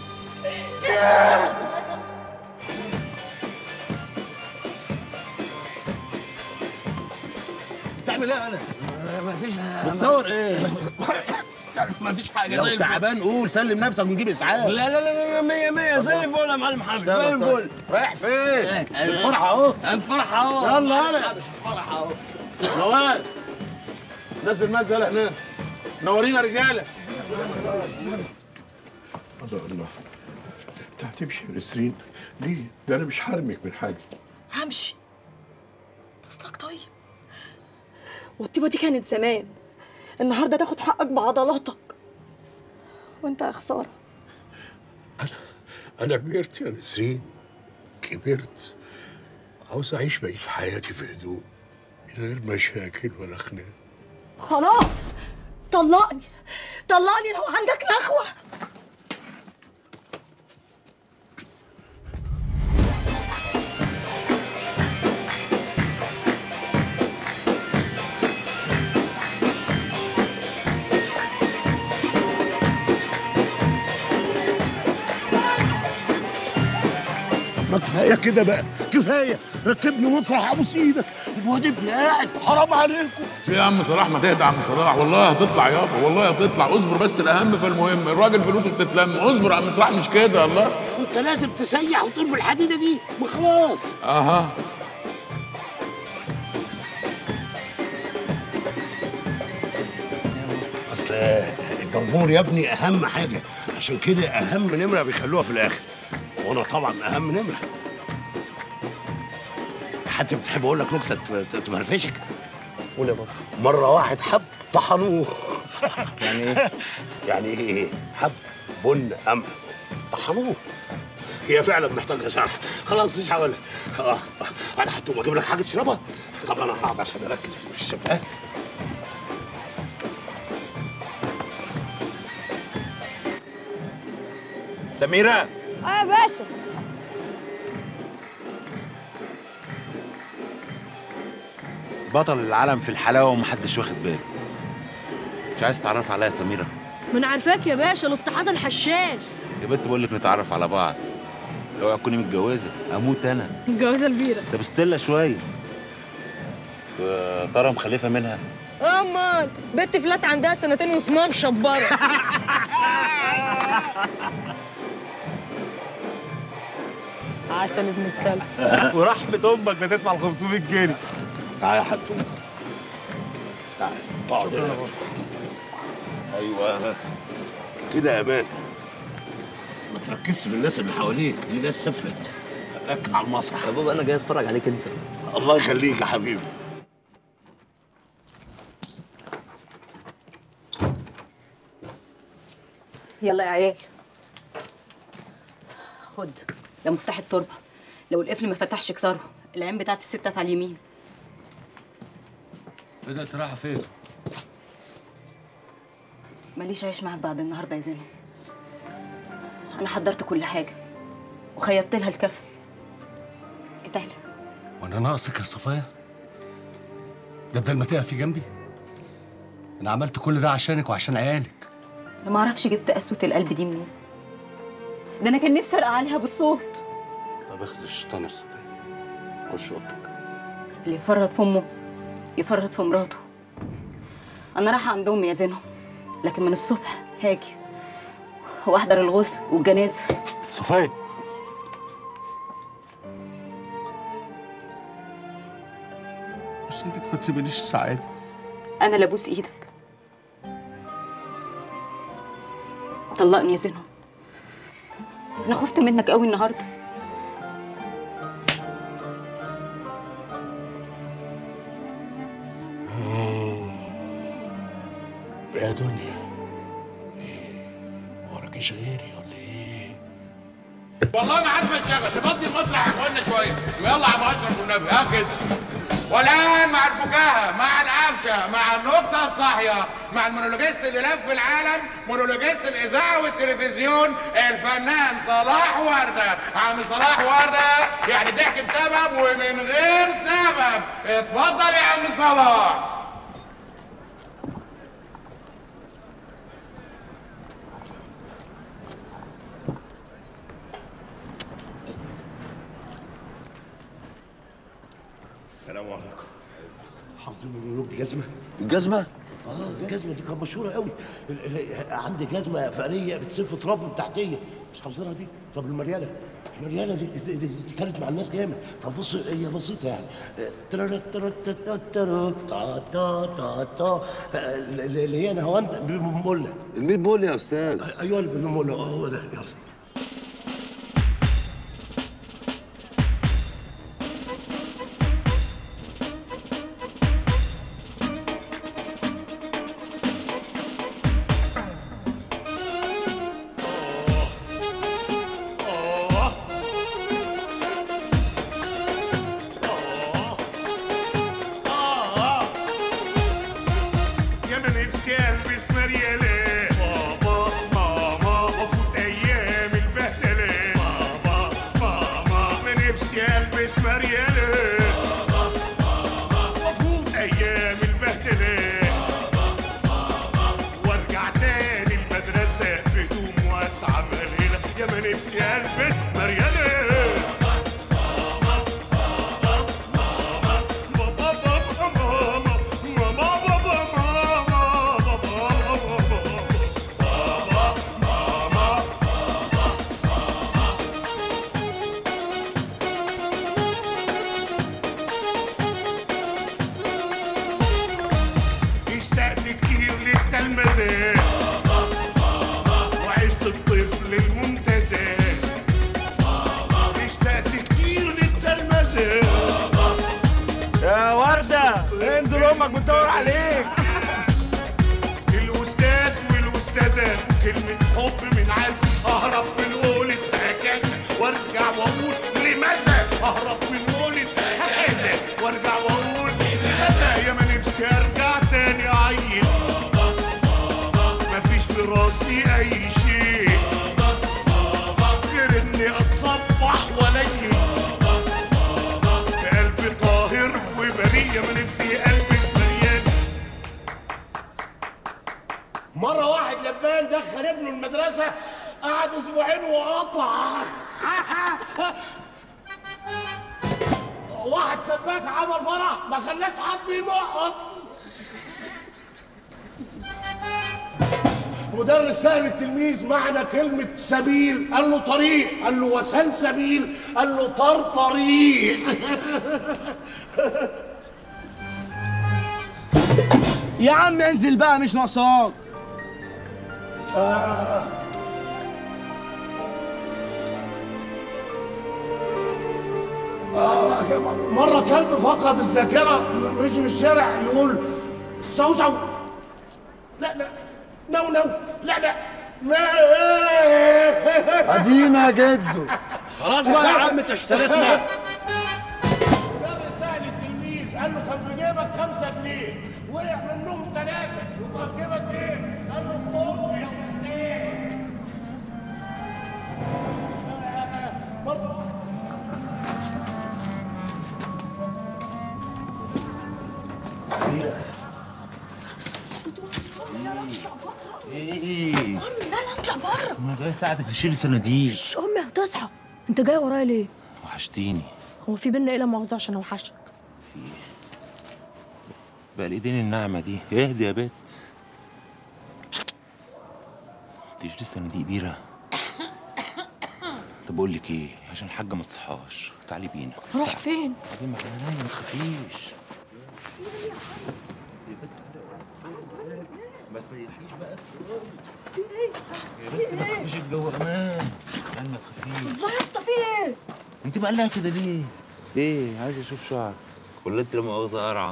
بتعمل ايه انا؟
ما فيش
بتصور ايه؟
ما فيش حاجه
لو
زي الفل.
تعبان قول سلم نفسك ونجيب اسعاف
لا لا لا لا مية مية زي الفل يا معلم حامد زي
اشتغل طيب.
الفل
رايح فين؟ الفرحة اهو
الفرحة اهو
يلا انا
الفرحة اهو
نوال نزل مزل هنا نورينا رجاله
الله الله انت هتمشي يا نسرين ليه؟ ده انا مش هرمك من حاجه
همشي تصلك طيب والطيبة دي كانت زمان النهارده تاخد حقك بعضلاتك وانت يا خسارة
انا كبرت يا نسرين كبرت عاوز اعيش بقيه حياتي في هدوء من غير مشاكل ولا خناق
خلاص طلقني طلقني لو عندك نخوة
ما كفايه كده بقى كفايه ركبني وافرح ابوس ايدك الواد ابني قاعد حرام عليكم
في يا عم صلاح ما تهدى يا عم صلاح والله هتطلع يابا والله هتطلع اصبر بس الاهم فالمهم الراجل فلوسه بتتلم اصبر يا عم صلاح مش كده الله
انت لازم تسيح وتطير في الحديده دي ما خلاص
اها
اصل الجمهور يا ابني اهم حاجه عشان كده اهم نمره بيخلوها في الاخر وانا طبعا اهم نمره حتى بتحب اقول لك نكته ت- تفرفشك
قول يا بابا
مره واحد حب طحنوه
يعني ايه؟
يعني ايه حب بن قمح طحنوه هي فعلا محتاجه شرح خلاص مش هقولها اه آه، انا هتقوم اجيب لك حاجه تشربها طب انا هقعد عشان اركز في الشرب ها
سميرة
اه يا باشا
بطل العالم في الحلاوه ومحدش واخد باله مش عايز تعرف عليا يا سميره
ما انا عارفاك يا باشا الاسطى حسن حشاش
يا بنت بقول لك نتعرف على بعض اوعي تكوني متجوزه اموت انا
الجوازه البيره
ده بستله شويه و- ترى مخلفه منها
امال بنت فلات عندها سنتين واسمها مشبره عسل ابن الكلب
ورحمه امك ده تدفع ال 500 جنيه
تعالى يا حتوم تعالى اقعد هنا. ايوه كده يا مان ما تركزش في الناس اللي حواليك دي ناس سفلت ركز على المسرح يا بابا انا جاي اتفرج عليك انت الله يخليك يا حبيبي
يلا يا عيال خد ده مفتاح التربه لو القفل ما فتحش اكسره العين بتاعت الستات على اليمين
ايه ده انت رايحه فين؟
ماليش عيش معاك بعد النهارده يا زينب انا حضرت كل حاجه وخيطت لها الكفن اتعلى
وانا ناقصك يا صفايا ده بدل ما تقفي جنبي انا عملت كل ده عشانك وعشان عيالك
انا ما اعرفش جبت قسوه القلب دي منين ده انا كان نفسي ارقع عليها بالصوت
طب اخذ الشيطان يا صفية خش اوضتك
اللي يفرط في امه يفرط في مراته انا رايحه عند امي يا زينب لكن من الصبح هاجي واحضر الغسل والجنازه
صفايا بس ايدك ما تسيبنيش السعاده
انا اللي ابوس ايدك طلقني يا زينب انا خفت منك قوي النهارده
يا دنيا ايه وراكيش غيري ولا ايه
والله ما عارف اشتغل نفضي المسرح يا اخوانا شويه ويلا يا ابو اشرف والنبي اه كده والان مع الفكاهه مع العفشه مع النقطه الصاحيه مع المونولوجيست اللي لف العالم مونولوجيست الاذاعه والتلفزيون الفنان صلاح ورده عم صلاح ورده يعني ضحك بسبب ومن غير سبب اتفضل يا عم صلاح
السلام عليكم حافظين الملوك جزمة؟ الجزمة؟ اه الجزمة دي كانت مشهورة قوي ال- ال- عندي جزمة فقرية بتسف تراب من تحتية مش حافظينها دي؟ طب المريالة المريالة دي, دي, دي, دي كانت مع الناس جامد طب بص هي بسيطة يعني ترى- ترى- ترى- ترى- تا- تا- تا- تا. اللي هي نهوان بالمولة المين بول يا استاذ ايوه اللي بالمولة اه هو ده يلا
يا انا نفسي البس مريالة بابا ماما وافوت ايام البهدلة بابا ماما انا نفسي البس مريالة وافوت ايام البهدلة وارجع تاني المدرسة بهدوم واسعة مليلة يا ما نفسي البس مريالة اشتقت كتير للتلمذة وعشت الطفل الممتازة اشتقت كتير للتلمذة
يا وردة انزل امك بتدور عليك
الأستاذ والأستاذة كلمة حب من عزم أهرب من قولة هكذا وأرجع وأقول لماذا أهرب من قولة هكذا وأرجع وأقول لماذا يا ما نفسي أرجع تاني أعيد مفيش في راسي أي شيء غير إني أتصبح وأليل قلبي طاهر وبريء يا ما نفسي غلبان دخل ابنه المدرسه قعد اسبوعين وقطع واحد سباك عمل فرح ما خلاش حد ينقط مدرس سأل التلميذ معنى كلمة سبيل قال له طريق قال له وسن سبيل قال له طر طريق
يا عم انزل بقى مش ناقصاك
آه. آه، مرة كلب فقد الذاكرة مشي في الشارع يقول سو سو لا لا نو نو لا لا ما
قديمة جدو
خلاص بقى يا عم انت اشتريتنا
مدرس سأل التلميذ قال له كان في جيبك خمسة جنيه وقع منهم ثلاثة يبقى في جيبك ايه؟ قال له فوق يا ايه
ايه
امي لا اطلع بره
انا جاي اساعدك تشيل صناديق
امي هتصحى انت جاي ورايا ليه
وحشتيني
هو في بينا ايه لا مؤاخذه عشان اوحشك
بقى الايدين الناعمه دي اهدي يا بت تشيل صناديق بيره طب اقول لك ايه عشان الحاجه ما تصحاش تعالي بينا
اروح فين
تعالي معانا ما تخافيش ما تسيحيش بقى يا بنت ما تخافيش الجو امان يعني ما تخافيش
الله يا اسطى في ايه
انت مقلقه كده ليه؟ ايه عايز اشوف شعرك ولا انت لا مؤاخذه قرعه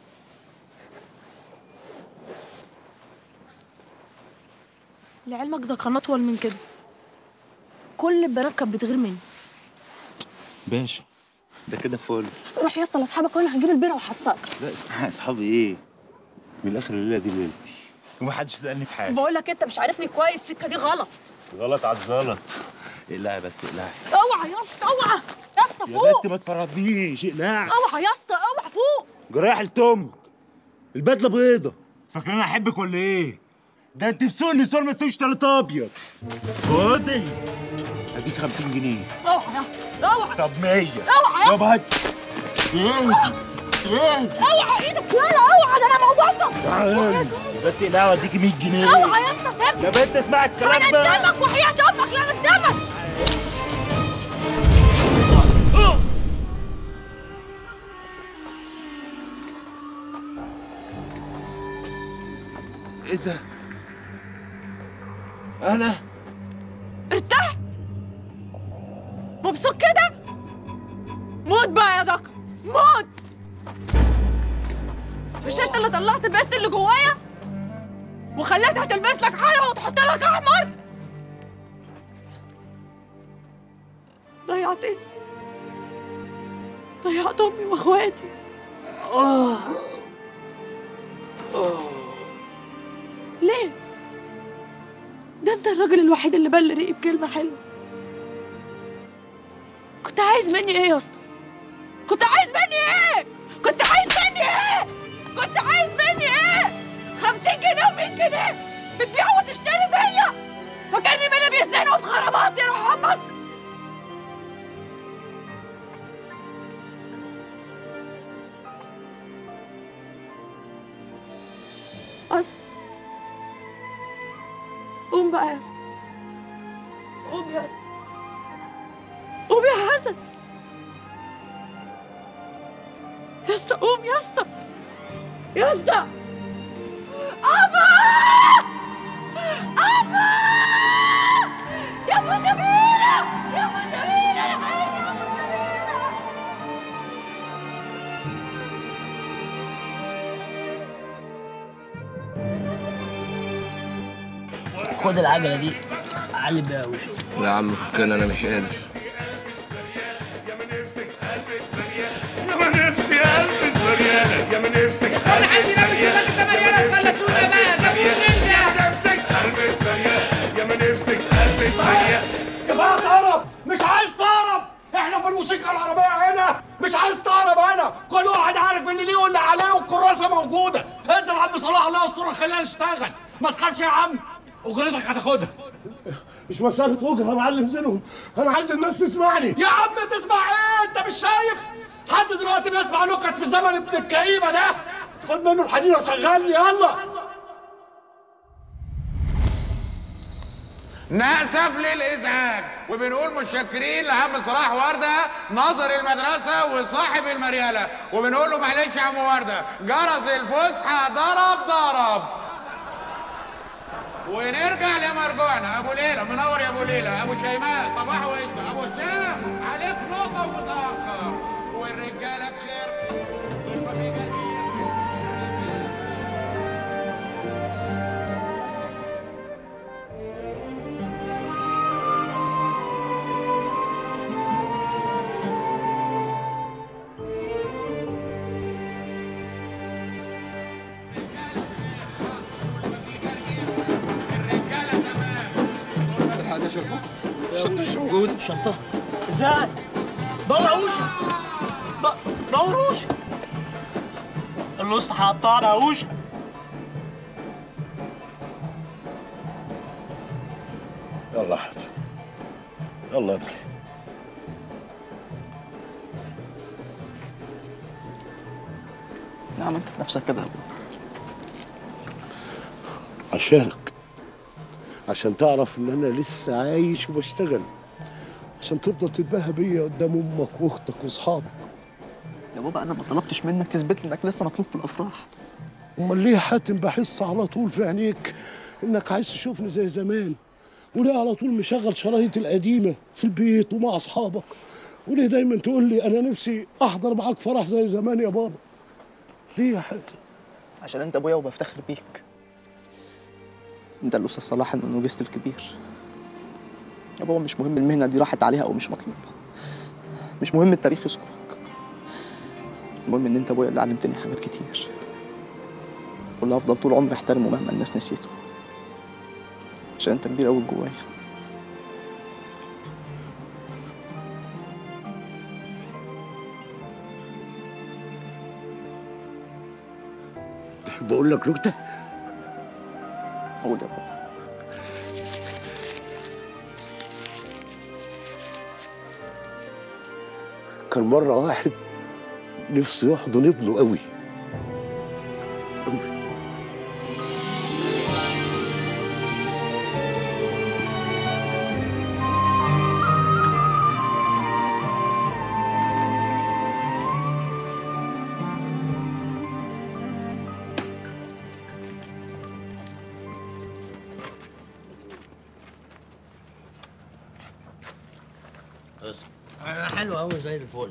لعلمك ده كان اطول من كده كل البنات كانت بتغير مني
باشا ده كده فل
روح يا اسطى لاصحابك وانا هجيب البيره وحصلك
لا اسمعي اصحابي ايه من الاخر الليله دي ليلتي ومحدش سالني في حاجه
بقول لك انت مش عارفني كويس السكه دي غلط
غلط على الزلط اقلعي بس اقلعي
اوعى يا اسطى اوعى يا اسطى
يا
فوق
بنت ما تفرضنيش اقلعي
اوعى يا اسطى اوعى فوق
جراح لتمك البدله بيضه فاكرين احبك ولا ايه؟ ده انت في سوق النسوان ما تسويش تلات ابيض خدي اديك 50 جنيه
اوعى يا اسطى اوعى
طب 100
اوعى يا
يابا هات
اوعى ايدك يلا اوعى ده انا موتك
تعالي يا بنت اقلعي اديكي 100 جنيه
اوعى يا اسطى سيبني
يا بنت اسمعي الكلام
انا
بقى
قدامك وحياة امك لا انا قدامك
ايه ده؟ انا
ارتحت مبسوط كده موت بقى يا دكر موت مش انت اللي طلعت البنت اللي جوايا وخليتها تلبس لك حلقه وتحط لك احمر ضيعتني ضيعت امي واخواتي ليه ده انت الراجل الوحيد اللي بل ريقي بكلمه حلوه كنت عايز مني ايه يا اسطى كنت عايز مني ايه كنت عايز مني ايه كنت عايز مني ايه 50 جنيه و100 جنيه بتبيع وتشتري فيا فكاني من اللي بيزنقوا في خرابات يا روح امك اسطى قوم بقى يا اسطى قوم يا اسطى قوم يا حسن يا اسطى قوم يا اسطى يا اسطى ابا ابا يا ابو سميرة يا ابو سميرة يا حبيبي يا ابو سميرة
خد العجله دي علي بيها وشي
يا عم فكنا انا مش قادر
يا ما نفسي البس مريانه يا ما نفسك
انا عندي لابس الراجل ده مريانه خلصونا بقى جابوا منين
يا ما نفسك البس مريانه يا ما نفسك البس مريانه كفايه طرب مش عايز طرب احنا في الموسيقى العربيه هنا مش عايز طرب هنا كل واحد عارف ان ليه واللي عليه والكراسه موجوده انزل يا عم صلاح الله يسترك خلينا نشتغل ما تخافش يا عم
اجرتك هتاخدها
مش مسألة أجرة يا معلم زينهم أنا عايز الناس تسمعني
يا عم تسمع ايه انت مش شايف حد دلوقتي بيسمع نكت في زمن ابن الكئيبه ده خد منه الحديده وشغلني يلا
نأسف للإزعاج وبنقول متشكرين لعم صلاح وردة ناظر المدرسة وصاحب المريالة وبنقول له معلش يا عم وردة جرس الفسحة ضرب ضرب ونرجع لمرجوعنا أبو ليلى منور يا أبو ليلى أبو شيماء صباح وقشطة أبو هشام عليك نقطة ومتأخر والرجالة بخير لما في جميل
الحاجة شربة الشنطة مش موجودة الشنطة ازاي؟ دور عوشة د- دور عوشة الوسط هقطعنا عوشة
يلا حد يلا يا ابني
نعم انت بنفسك كده يا ابويا
عشانك عشان تعرف ان انا لسه عايش وبشتغل عشان تفضل تتباهى بيا قدام امك واختك واصحابك
يا بابا انا ما طلبتش منك تثبت لي انك لسه مطلوب في الافراح
امال ليه حاتم بحس على طول في عينيك انك عايز تشوفني زي زمان وليه على طول مشغل شرايط القديمه في البيت ومع اصحابك وليه دايما تقول لي انا نفسي احضر معاك فرح زي زمان يا بابا ليه يا حاتم
عشان انت ابويا وبفتخر بيك انت الاستاذ صلاح النونوجست الكبير يا بابا مش مهم المهنه دي راحت عليها او مش مطلوبه مش مهم التاريخ يذكرك المهم ان انت ابويا اللي علمتني حاجات كتير واللي هفضل طول عمري احترمه مهما الناس نسيته عشان انت كبير قوي جوايا
تحب اقول لك نكته
قول يا بابا
كان مره واحد نفسه يحضن ابنه قوي
انا حلو قوي زي الفل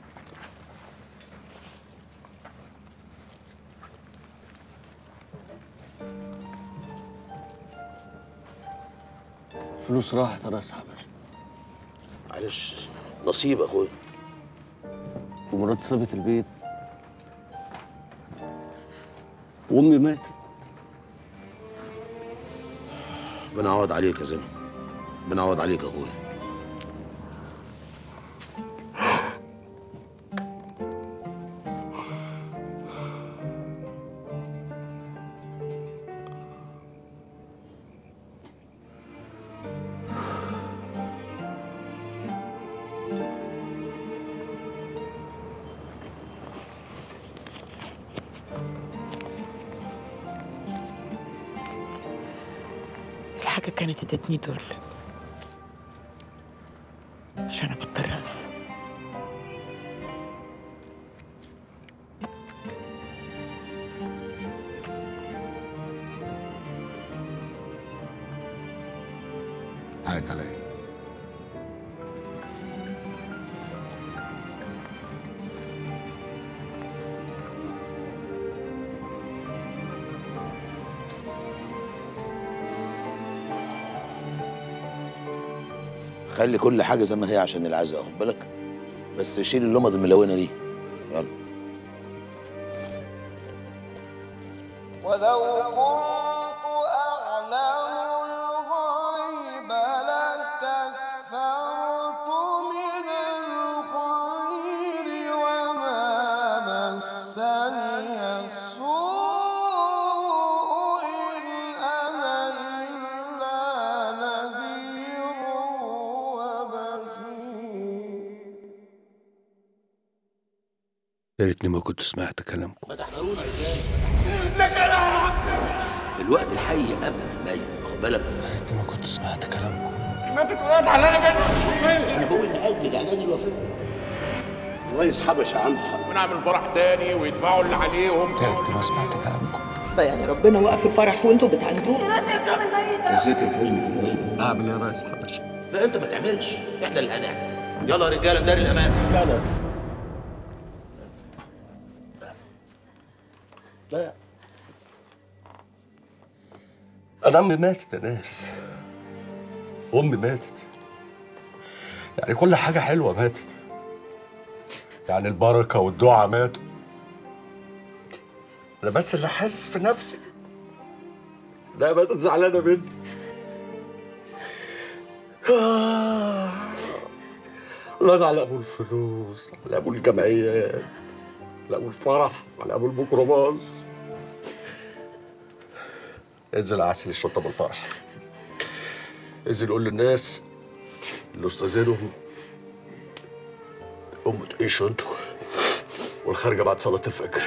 فلوس راحت يا ريس حبش
معلش نصيب اخويا
ومراتي سابت البيت وامي ماتت
بنعوض عليك يا زلمه بنعوض عليك يا اخويا
الحاجة كانت ادتني دول عشان ابطل رأس
هات عليا خلي كل حاجه زي ما هي عشان العزاء خد بالك بس شيل اللمض الملونه دي يلا
ولو كنت أعلم الغيب لاستكثرت من الخير وما مسني السوء إن أنا إلا
يا ريتني ما كنت سمعت كلامكم
لك انا يا عم
الوقت الحي قبل الميت واخد بالك
يا ريتني ما كنت سمعت كلامكم
ماتت وازعل انا منه
انا بقول نأجل اعلان الوفاه الرئيس حبشه عنده حق
ونعمل فرح تاني ويدفعوا اللي عليهم
يا ريتني ما سمعت كلامكم
يعني ربنا وقف الفرح وانتوا بتعندوه
نسيت الحزن في الغيب اعمل يا ريس حبشه لا انت ما تعملش احنا اللي هنعمل يلا يا رجاله نداري الامان لا لا
لا انا امي ماتت يا ناس امي ماتت يعني كل حاجه حلوه ماتت يعني البركه والدعاء ماتوا انا بس اللي حاسس في نفسي لا ماتت زعلانه مني آه. لا على ابو الفلوس على ابو الجمعيات على ابو الفرح على ابو الميكروباص انزل عسل الشرطه بالفرح انزل قول للناس اللي استاذنهم قوموا تعيشوا انتوا والخارجه بعد صلاه الفجر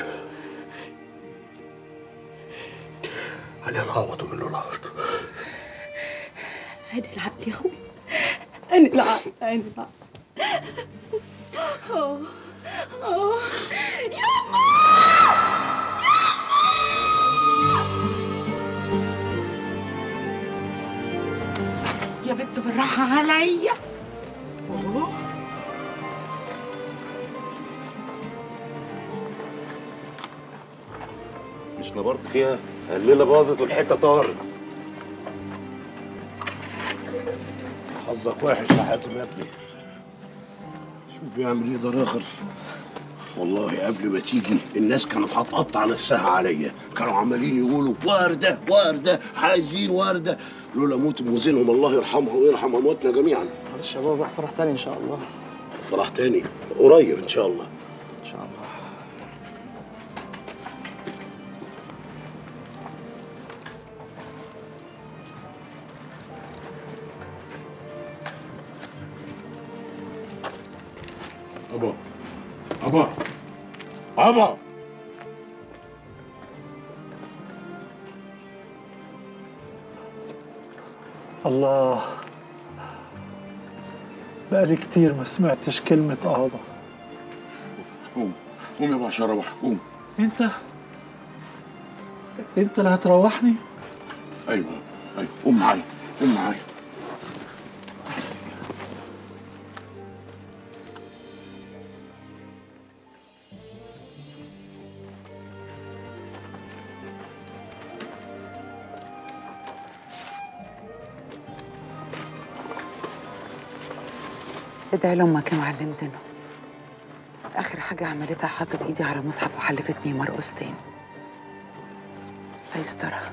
علي العوض ومنه العوض
عين العقل يا اخوي عين العقل عين العقل اه اه
يا بنت بالراحه عليا
مش نبرت فيها الليله باظت والحته طارت
حظك وحش يا حاتم يا ابني شوف بيعمل ايه ده اخر والله قبل ما تيجي الناس كانت هتقطع نفسها عليا كانوا عمالين يقولوا ورده ورده عايزين ورده لولا موت موزينهم الله يرحمها ويرحم امواتنا جميعا
معلش يا بابا فرح تاني ان شاء الله
فرح تاني قريب ان شاء الله
ان شاء الله
ابا ابا ابا
الله بقالي كتير ما سمعتش كلمة آبا
قوم قوم يا ابو عشان اروح قوم
أنت أنت اللي هتروحني؟
ايوه ايوه قوم معايا قوم معايا
ادعي لامك يا معلم زينو اخر حاجه عملتها حطت ايدي على مصحف وحلفتني مرقص تاني لا يسترها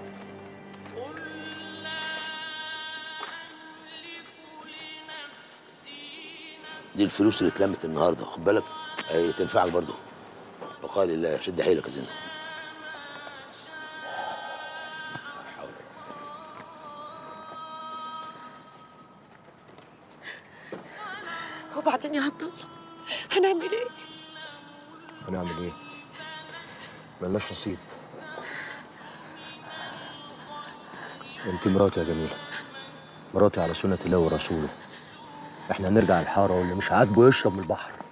دي الفلوس اللي اتلمت النهارده خد بالك اي تنفعك برضه وقال الله شد حيلك يا زينب
وبعدين يا عبد الله هنعمل ايه؟
هنعمل ايه؟ ملناش نصيب انت مراتي يا جميلة مراتي على سنة الله ورسوله احنا هنرجع الحارة واللي مش عاجبه يشرب من البحر